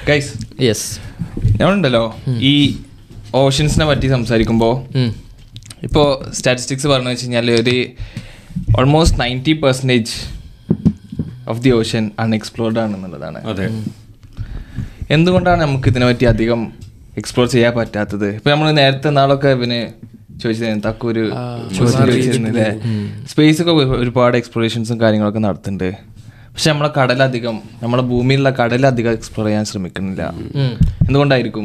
Guys yes ഞാനുണ്ടല്ലോ ഈ ഓഷൻസിനെ പറ്റി സംസാരിക്കുമ്പോൾ ഇപ്പോൾ സ്റ്റാറ്റിസ്റ്റിക്സ് പറഞ്ഞു വെച്ച് കഴിഞ്ഞാൽ ഒരു almost ninety percentage of the ocean unexplored ആണെന്നുള്ളതാണ് അതെ എന്തുകൊണ്ടാണ് നമുക്ക് ഇതിനെ പറ്റി അധികം എക്സ്പ്ലോർ ചെയ്യാൻ പറ്റാത്തത് ഇപ്പൊ നമ്മൾ നേരത്തെ നാളൊക്കെ ഇവന് ചോദിച്ചത് തക്കൊരു ചോദിച്ചിരുന്നില്ലേ സ്പേസ് ഒക്കെ ഒരു- ഒരുപാട് എക്സ്പ്ലോറേഷൻസും കാര്യങ്ങളൊക്കെ നടത്തുന്നുണ്ട് പക്ഷെ നമ്മളെ കടലധികം നമ്മളെ ഭൂമിയിലുള്ള കടലധികം എക്സ്പ്ലോർ ചെയ്യാൻ ശ്രമിക്കുന്നില്ല എന്തുകൊണ്ടായിരിക്കും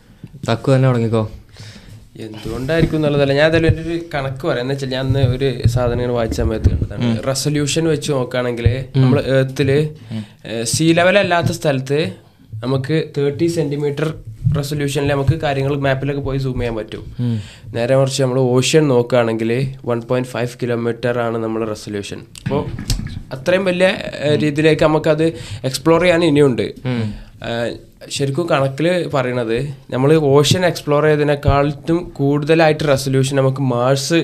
തക്കു തന്നെ തുടങ്ങിക്കോ എന്തുകൊണ്ടായിരിക്കും എന്നുള്ളതല്ല ഞാൻ അതിൽ ഒരു കണക്ക് പറയാം എന്ന് വെച്ചാൽ ഞാൻ അന്ന് ഒരു സാധനം ഇങ്ങനെ വായിച്ച സമയത്ത് കണ്ടതാണ് റെസൊല്യൂഷൻ വെച്ച് നോക്കുകയാണെങ്കിൽ നമ്മൾ ഏർത്തില് സീ ലെവൽ അല്ലാത്ത സ്ഥലത്ത് നമുക്ക് തേർട്ടി സെന്റിമീറ്റർ റെസൊല്യൂഷനിൽ നമുക്ക് കാര്യങ്ങൾ മാപ്പിലൊക്കെ പോയി സൂം ചെയ്യാൻ പറ്റും നേരെ മറിച്ച് നമ്മൾ ഓഷ്യൻ നോക്കുകയാണെങ്കിൽ വൺ പോയിന്റ് ഫൈവ് കിലോമീറ്റർ ആണ് നമ്മുടെ റെസൊല്യൂഷൻ അപ്പോൾ അത്രയും വലിയ ഏഹ്, രീതിയിലേക്ക് നമുക്കത് എക്സ്പ്ലോർ ചെയ്യാൻ ഇനിയുണ്ട് ഏഹ്, ശരിക്കും കണക്കിൽ പറയണത് നമ്മൾ ഓഷ്യൻ എക്സ്പ്ലോർ ചെയ്തതിനേക്കാളും കൂടുതലായിട്ട് റെസൊല്യൂഷൻ നമുക്ക് മാർസ്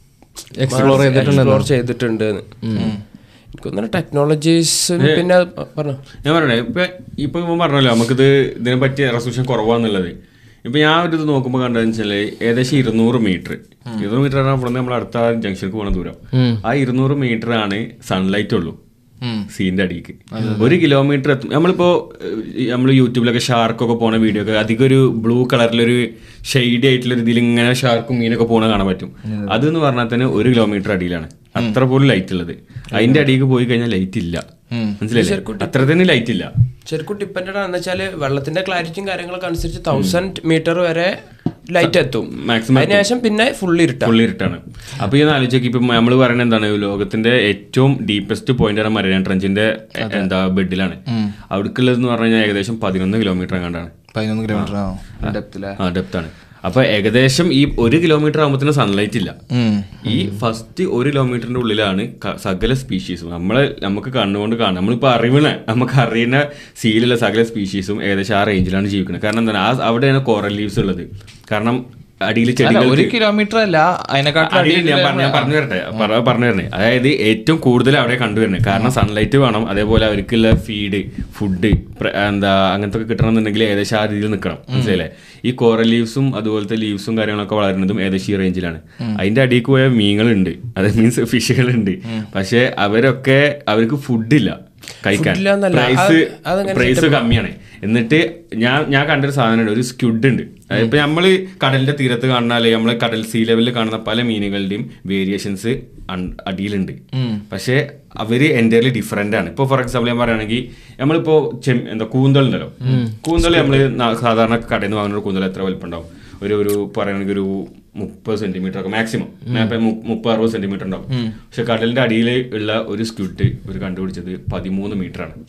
Explore ചെയ്തിട്ടുണ്ടെന്നോ? എക്സ്പ്ലോർ ചെയ്തിട്ടുണ്ട് എനിക്കൊന്നും ടെക്നോളജീസ് പിന്നെ പറഞ്ഞു ഞാൻ പറയണേ ഇപ്പൊ ഇപ്പൊ ഇവൻ പറഞ്ഞല്ലോ നമുക്കിത് ഇതിനെ പറ്റിയ റെസൊല്യൂഷൻ കുറവാന്നുള്ളത് ഇപ്പൊ ഞാൻ ഒരു ഇത് നോക്കുമ്പോൾ കണ്ടതെന്ന് വെച്ചാല് ഏകദേശം ഇരുന്നൂറ് മീറ്റർ ഇരുന്നൂറ് മീറ്റർ ആണ് ഇവിടെ നമ്മൾ അടുത്ത ജംഗ്ഷനിലേക്ക് പോകണ ദൂരം ആ ഇരുന്നൂറ് മീറ്റർ ആണ് സൺലൈറ്റ് ഉള്ളൂ സീന്റെ അടിക്ക് ഒരു കിലോമീറ്റർ എത്തും നമ്മളിപ്പോ നമ്മൾ യൂട്യൂബിലൊക്കെ ഷാർക്കൊക്കെ പോണ വീഡിയോ ഒക്കെ അധികം ഒരു ബ്ലൂ കളറിലൊരു ഷെയ്ഡി ആയിട്ടുള്ള ഒരു ഇതിൽ ഇങ്ങനെ ഷാർക്കും മീനൊക്കെ പോണ കാണാൻ പറ്റും അതെന്ന് പറഞ്ഞാൽ തന്നെ ഒരു കിലോമീറ്റർ അടിയിലാണ് അത്ര പോലും ലൈറ്റ് ഉള്ളത് അതിന്റെ അടിയിലേക്ക് പോയി കഴിഞ്ഞാൽ ലൈറ്റ് ഇല്ല മനസ്സിലായില്ലേ അത്ര തന്നെ ലൈറ്റ് ഇല്ല ശരിക്കും ഡിപ്പെൻഡ് ആണ് വെച്ചാൽ വെള്ളത്തിന്റെ ക്ലാരിറ്റിയും കാര്യങ്ങളൊക്കെ അനുസരിച്ച് തൗസൻഡ് മീറ്റർ വരെ ലൈറ്റ് എത്തും മാക്സിമം അതിനുശേഷം പിന്നെ ഫുൾ ഇരുട്ടാ ഫുള്ളി ഇരുട്ടാണ് അപ്പൊ ഈ ആലോചിച്ചൊക്കെ ഇപ്പൊ നമ്മൾ പറയുന്നത് എന്താണ് ലോകത്തിന്റെ ഏറ്റവും ഡീപ്പസ്റ്റ് പോയിന്റ് ആണ് മരിയാൻ ട്രഞ്ചിന്റെ എന്താ ബെഡിലാണ് അവിടേക്കുള്ളത് എന്ന് പറഞ്ഞു കഴിഞ്ഞാൽ ഏകദേശം പതിനൊന്ന് കിലോമീറ്റർ എങ്ങാണ്ടാണ് പതിനൊന്ന് കിലോമീറ്റർ ഡെപ്തിലെ ആ ഡെപ്ത് ആണ് അപ്പൊ ഏകദേശം ഈ ഒരു കിലോമീറ്റർ ആകുമ്പോഴത്തേനും സൺലൈറ്റ് ഇല്ല ഈ ഫസ്റ്റ് ഒരു കിലോമീറ്ററിന്റെ ഉള്ളിലാണ് ക- സകല സ്പീഷീസും നമ്മളെ നമുക്ക് കണ്ണുകൊണ്ട് കാണാം നമ്മളിപ്പോ അറിവണ നമുക്ക് അറിയുന്ന സീലുള്ള സകല സ്പീഷീസും ഏകദേശം ആ റേഞ്ചിലാണ് ജീവിക്കുന്നത് കാരണം എന്താണ് ആ അവിടെയാണ് കോറൽ ലീവ്സ് ഉള്ളത് കാരണം അടിയിൽ അല്ല ചെടികൾ ഒരു കിലോമീറ്റർ അല്ല അതിനെക്കാട്ടിലും അടിയിൽ അടിയിൽ ഞാൻ പറഞ്ഞ- ഞാൻ പറഞ്ഞു തരട്ടെ പറ- പറഞ്ഞു തരണേ അതായത് ഏറ്റവും കൂടുതൽ അവിടെ കണ്ടുവരുന്നത് കാരണം സൺലൈറ്റ് വേണം അതേപോലെ അവർക്കുള്ള ഫീഡ് ഫുഡ് എന്താ അങ്ങനത്തെ ഒക്കെ കിട്ടണമെന്നുണ്ടെങ്കിൽ ഏകദേശം ആ രീതിയിൽ നിൽക്കണം മനസ്സിലല്ലേ ഈ കോറൽ ലീവ്സും അതുപോലത്തെ ലീവ്സും കാര്യങ്ങളൊക്കെ വളരുന്നതും ഏകദേശം ഈ റേഞ്ചിലാണ് അതിന്റെ അടിയിൽ പോയ മീനുകളുണ്ട് അത് മീൻസ് ഫിഷുകളുണ്ട് പക്ഷെ അവരൊക്കെ അവർക്ക് ഫുഡില്ല കഴിക്കാൻ Food ഇല്ലാന്നല്ല. പ്രൈസ് അത് അതെങ്ങനെ പ്രൈസ് കമ്മിയാണ് എന്നിട്ട് ഞാൻ ഞാൻ കണ്ടൊരു സാധനമുണ്ട് ഒരു സ്ക്യുഡ് ഉണ്ട് അതായത് ഇപ്പൊ നമ്മള് കടലിന്റെ തീരത്ത് കാണുന്നാല് നമ്മള് കടൽ സീ ലെവലിൽ കാണുന്ന പല മീനുകളുടെയും വേരിയേഷൻസ് അടിയിലുണ്ട് പക്ഷെ അവര് എൻ്റയർലി ഡിഫറെന്റ് ആണ് ഇപ്പൊ ഫോർ എക്സാമ്പിൾ ഞാൻ പറയുകയാണെങ്കിൽ നമ്മളിപ്പോ ചെം- എന്താ കൂന്തൽ ഉണ്ടല്ലോ കൂന്തൽ നമ്മള് ന- സാധാരണ കടയിൽ നിന്ന് വാങ്ങുന്ന ഒരു കൂന്തൽ എത്ര വലിപ്പം ഉണ്ടാവും ഒരു ഒരു പറയുകയാണെങ്കിൽ ഒരു മുപ്പത് സെന്റിമീറ്റർ ഒക്കെ മാക്സിമം മുപ്പത് അറുപത് സെന്റിമീറ്റർ ഉണ്ടാവും പക്ഷെ കടലിന്റെ അടിയിൽ ഉള്ള ഒരു സ്ക്യൂട്ട് ഒരു കണ്ടുപിടിച്ചത് പതിമൂന്ന് മീറ്റർ ആണ്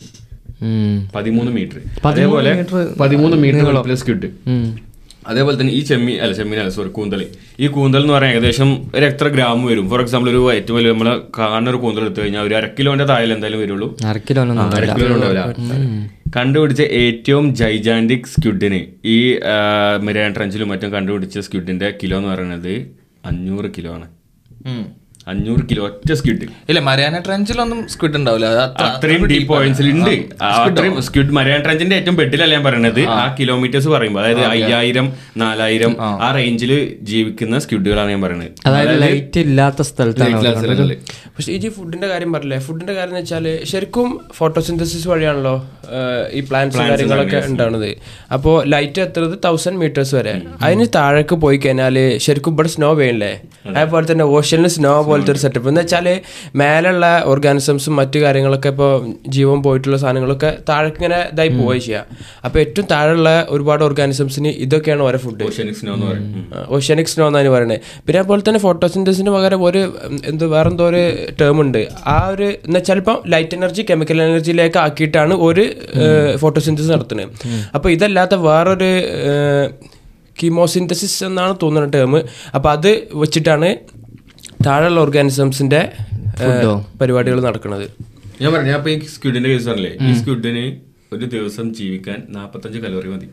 പതിമൂന്ന് മീറ്റർ അതേപോലെ പതിമൂന്ന് മീറ്റർ പ്ലസ് കിട്ട് അതേപോലെ തന്നെ ഈ ചെമ്മീൻ അല്ല ചെമ്മീൻ അല്ല സോറി കൂന്തൽ ഈ കൂന്തൽ എന്ന് പറയാൻ ഏകദേശം ഒരു എത്ര ഗ്രാം വരും ഫോർ എക്സാമ്പിൾ ഒരു ഏറ്റവും വലിയ നമ്മൾ കാണുന്ന ഒരു കൂന്തൽ എടുത്തു കഴിഞ്ഞാൽ ഒരു അര കിലോന്റെ താഴെ എന്തായാലും വരുള്ളൂ അര കിലോനൊന്നും ആ, അര കിലോ ഉണ്ടാവില്ല കണ്ടുപിടിച്ച ഏറ്റവും ജൈജാന്റിക് സ്ക്യുഡിന് ഈ മെരിയാൻ ട്രഞ്ചിലും മറ്റും കണ്ടുപിടിച്ച സ്ക്യുഡിന്റെ കിലോ എന്ന് പറയുന്നത് അഞ്ഞൂറ് കിലോ ആണ് അഞ്ഞൂറ് കിലോ ഒറ്റ സ്ക്യുഡ് ഇല്ല മരിയാന ട്രെഞ്ചിലൊന്നും സ്ക്വിഡ് ഉണ്ടാവില്ല അത് അത്ര- അത്രയും ഡീപ് പോയിന്റ്സിൽ ഉണ്ട് ആ, അത്രയും സ്ക്വിഡ് മരയാൻ ട്രഞ്ചിന്റെ ഏറ്റവും ബെഡിലല്ല ഞാൻ പറയുന്നത് ആ കിലോമീറ്റേഴ്സ് പറയുമ്പോൾ അതായത് അയ്യായിരം നാലായിരം ആ റേഞ്ചിൽ ജീവിക്കുന്ന സ്ക്വിഡുകളാണ് ഞാൻ പറയുന്നത് അതായത് ലൈറ്റ് ഇല്ലാത്ത സ്ഥലത്താണ് Light ഇല്ലാത്ത സ്ഥലങ്ങളില്. പക്ഷെ ഈ ഫുഡിന്റെ കാര്യം പറഞ്ഞില്ലേ ഫുഡിന്റെ കാര്യം എന്ന് വെച്ചാൽ ശരിക്കും ഫോട്ടോസിന്തസിസ് വഴിയാണല്ലോ ആഹ്, ഈ പ്ലാന്റ്സും കാര്യങ്ങളൊക്കെ ഉണ്ടാവുന്നത് അപ്പോൾ ലൈറ്റ് എത്തുന്നത് തൗസൻഡ് മീറ്റേഴ്സ് വരെ അതിന് താഴേക്ക് പോയി കഴിഞ്ഞാൽ ശരിക്കും ഇവിടെ സ്നോ വീണില്ലേ അതേപോലെ തന്നെ ഓഷ്യനിൽ സ്നോ പോലത്തെ ഒരു സെറ്റപ്പ് എന്ന് വെച്ചാൽ മേലുള്ള ഓർഗാനിസംസും മറ്റു കാര്യങ്ങളൊക്കെ ഇപ്പോൾ ജീവൻ പോയിട്ടുള്ള സാധനങ്ങളൊക്കെ താഴേക്ക് ഇങ്ങനെ ഇതായി പോവുകയും ചെയ്യാം അപ്പോൾ ഏറ്റവും താഴെയുള്ള ഒരുപാട് ഓർഗാനിസംസിന് ഇതൊക്കെയാണ് ഓരോ ഫുഡ് ഓഷ്യനിക് സ്നോ എന്ന് പറയും ഉം. ഓഷ്യാനിക് സ്നോ എന്നാണ് പറയുന്നത് പിന്നെ അതുപോലെ തന്നെ ഫോട്ടോസിന്തസിന് പകരം ഒരു ഉം, എന്ത് വേറെന്തോ ഒരു ടേം ഉണ്ട് ആ ഒരു എന്ന് വെച്ചാൽ ഇപ്പം ലൈറ്റ് എനർജി കെമിക്കൽ എനർജിയിലേക്ക് ആക്കിയിട്ടാണ് ഒരു ഫോട്ടോസിന്തസിസ് നടത്തുന്നത് അപ്പോൾ ഇതല്ലാത്ത വേറൊരു കീമോസിന്തസിസ് എന്നാണ് തോന്നുന്ന ടേം അപ്പോൾ അത് വെച്ചിട്ടാണ് താഴെയുള്ള ഓർഗാനിസംസിന്റെ Food-ഓ? പരിപാടികൾ നടക്കുന്നത് ഞാൻ പറഞ്ഞു ഞാൻ ഇപ്പൊ ഈ സ്ക്വിഡിന്റെ കേസ് പറഞ്ഞില്ലേ ഈ സ്ക്വിഡിന് ഒരു ദിവസം ജീവിക്കാൻ നാപ്പത്തഞ്ച് കലോറി മതി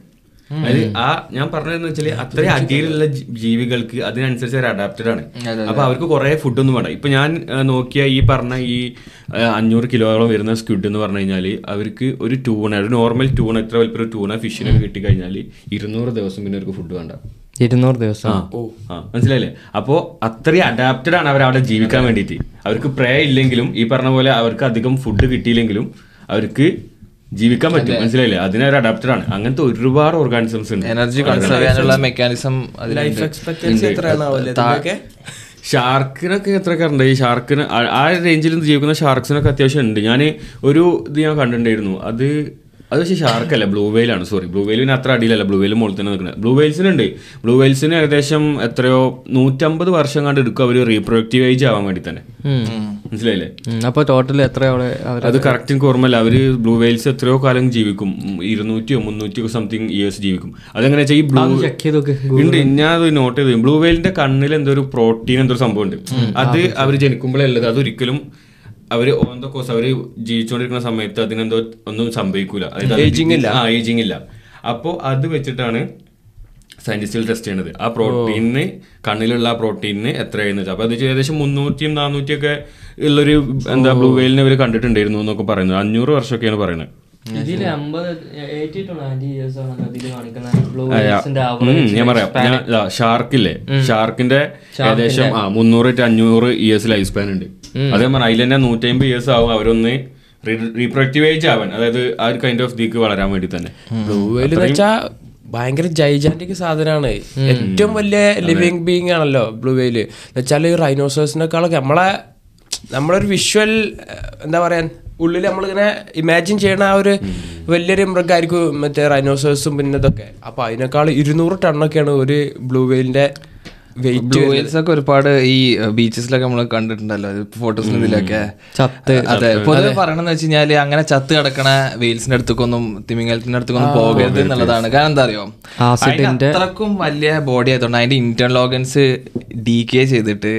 അത് ആ ഞാൻ പറഞ്ഞതെന്ന് വെച്ചാല് അത്രയും അടിയിലുള്ള ജി- ജീവികൾക്ക് അതിനനുസരിച്ച് അവർ അഡാപ്റ്റഡ് ആണ് അപ്പൊ അവർക്ക് കുറെ ഫുഡ് ഒന്നും വേണ്ട ഇപ്പൊ ഞാൻ ആ, നോക്കിയ ഈ പറഞ്ഞ ഈ ആ, അഞ്ഞൂറ് കിലോയോളം വരുന്ന സ്ക്വിഡ് എന്ന് പറഞ്ഞു കഴിഞ്ഞാല് അവർക്ക് ഒരു ടൂണ ഒരു നോർമൽ ടൂണ എത്ര വലിപ്പം ഒരു ടൂണ ഫിഷിനൊക്കെ കിട്ടി കഴിഞ്ഞാൽ ഇരുന്നൂറ് ദിവസം പിന്നെ അവർക്ക് ഫുഡ് വേണ്ട ഇരുന്നൂറ് ദിവസം ആ മനസ്സിലായില്ലേ അപ്പോ അത്രയും അഡാപ്റ്റഡ് ആണ് അവർ അവിടെ ജീവിക്കാൻ വേണ്ടിയിട്ട് അവർക്ക് പ്രേ ഇല്ലെങ്കിലും ഈ പറഞ്ഞ പോലെ അവർക്ക് അധികം ഫുഡ് കിട്ടിയില്ലെങ്കിലും അവർക്ക് ജീവിക്കാൻ പറ്റും മനസ്സിലായില്ലേ അതിനവർ അഡാപ്റ്റഡ് ആണ് അങ്ങനത്തെ ഒരുപാട് ഓർഗാനിസംസ് ഉണ്ട് എനർജി കൺസേർവ് ചെയ്യാനുള്ള മെക്കാനിസം ലൈഫ് എക്സ്പെക്ടൻസി എത്രയാണാവല്ലേ ഇതിന്റെയൊക്കെ ഷാർക്കിനൊക്കെ എത്രയൊക്കെ ഉണ്ട് ഈ ഷാർക്കിന് ആ- ആ റേഞ്ചിൽ ജീവിക്കുന്ന ഷാർക്സിനൊക്കെ അത്യാവശ്യം ഉണ്ട് ഞാൻ ഒരു ഇത് ഞാൻ കണ്ടിട്ടുണ്ടായിരുന്നു അത് അത് പക്ഷേ ഷാർക്കല്ല ബ്ലൂ വെയിലാണ് സോറി ബ്ലൂ വെയിലിന് അത്ര അടിയിലല്ല ബ്ലൂ വെയിൽ മുകളിൽ തന്നെ നിൽക്കുന്നത് ബ്ലൂ വെയിൽസിനുണ്ട് ബ്ലൂ വെയിൽസിന് ഏകദേശം എത്രയോ നൂറ്റമ്പത് വർഷം കണ്ട് എടുക്കും അവർ റീപ്രൊഡക്റ്റീവ് ഏജ് ആവാൻ വേണ്ടി തന്നെ മനസ്സിലായില്ലേ ഉം, അപ്പൊ ടോട്ടൽ എത്ര അവിടെ അവര് അത് കറക്റ്റ് എനിക്ക് ഓർമ്മയില്ല അവര് ബ്ലൂ വെയിൽസ് എത്രയോ കാലം ജീവിക്കും ഉം, ഇരുന്നൂറ്റിയോ മുന്നൂറ്റിയോ സംതിങ് ഇയേഴ്സ് ജീവിക്കും അതെങ്ങനെ വെച്ചാൽ ഈ ബ്ലൂ ചെക്ക് ചെയ്ത് നോക്ക് ഉണ്ട് ഞാൻ അത് നോട്ട് ചെയ്തു ബ്ലൂ വെയിലിന്റെ കണ്ണിൽ എന്തോ ഒരു പ്രോട്ടീൻ എന്തോ ഒരു സംഭവം ഉണ്ട് അത് അവർ ജനിക്കുമ്പോഴേ ഉള്ളത് അതൊരിക്കലും അവര് ഓൺ ദ കോഴ്സ് അവര് ജീവിച്ചുകൊണ്ടിരിക്കുന്ന സമയത്ത് അതിനെന്തോ ഒന്നും സംഭവിക്കൂല അതായത് അത് Aging ഇല്ല. ആ ഏജിങ് ഇല്ല അപ്പോ അത് വെച്ചിട്ടാണ് സയന്റിസ്റ്റുകൾ ടെസ്റ്റ് ചെയ്യണത് ആ പ്രോട്ടീനിന് കണ്ണിലുള്ള ആ പ്രോട്ടീനിന് എത്രയായിരുന്നു വെച്ചാൽ അപ്പൊ അത് ഏകദേശം മുന്നൂറ്റിയും നാനൂറ്റിയും ഒക്കെ ഉള്ളൊരു എന്താ ബ്ലൂ വെയിലിനെ ഇവർ കണ്ടിട്ടുണ്ടായിരുന്നു എന്നൊക്കെ പറയുന്നത് അഞ്ഞൂറ് വർഷമൊക്കെയാണ് പറയുന്നത് ഇതില് അമ്പത് എയ്റ്റി ടു നയൻറ്റി ഇയേഴ്സ് ആണ് ഇതില് കാണിക്കുന്ന ബ്ലൂ ആ, വെയിൽസിന്റെ ഉം, ഞാൻ പറയാം ഞാൻ ഇതാ, ഷാർക്കില്ലേ ഷാർക്കിന്റെ ഏകദേശം ആ മുന്നൂറ് ടു അഞ്ഞൂറ് ഇയേഴ്സ് ലൈഫ് സ്പാൻ ഉണ്ട് അതേ പറഞ്ഞ അതിൽ തന്നെ നൂറ്റമ്പത് ഇയേഴ്സ് ആവും അവരൊന്ന് റീപ്രൊഡക്റ്റീവ് ഏജ് ആവാൻ അതായത് ആ ഒരു കൈൻഡ് ഓഫ് ദീക്ക് വളരാൻ വേണ്ടി തന്നെ ബ്ലൂ വെയിൽ എന്ന് വെച്ചാ ഭയങ്കര ജൈജാന്റിക് സാധനമാണ് ഏറ്റവും വലിയ ലിവിങ് ബീങ് ആണല്ലോ ബ്ലൂ വെയില് എന്നുവെച്ചാൽ റൈനോസേഴ്സിനേക്കാളൊക്കെ നമ്മളെ നമ്മളൊരു വിഷ്വൽ എന്താ പറയാ ഉള്ളിൽ നമ്മളിങ്ങനെ ഇമാജിൻ ചെയ്യണ ആ ഒരു വലിയൊരു മൃഗമായിരിക്കും മറ്റേ റൈനോസേഴ്സും പിന്നെ ഇതൊക്കെ അപ്പൊ അതിനേക്കാൾ ഇരുന്നൂറ് ടണ്ണൊക്കെയാണ് ഒരു ബ്ലൂ വെയിലിന്റെ വെയിറ്റ് ബ്ലൂ വെയിൽസ് ഒക്കെ ഒരുപാട് ഈ ബീച്ചസിലൊക്കെ നമ്മൾ കണ്ടിട്ടുണ്ടല്ലോ ഫോട്ടോസിന് ഇതിലൊക്കെ ചത്ത് അതെ പൊതുവെ പറയണെന്ന് വെച്ച് കഴിഞ്ഞാല് അങ്ങനെ ചത്ത് കിടക്കണ വെയിൽസിന്റെ അടുത്തേക്കൊന്നും തിമിംഗലത്തിന്റെ അടുത്തേക്കൊന്നും പോകരുത് എന്നുള്ളതാണ് കാരണം എന്താ അറിയോ അതിന് അത്രക്കും വലിയ ബോഡി ആയതുകൊണ്ട് അതിന്റെ ഇന്റേണൽ ഓർഗൻസ് ഡീകേ ചെയ്തിട്ട്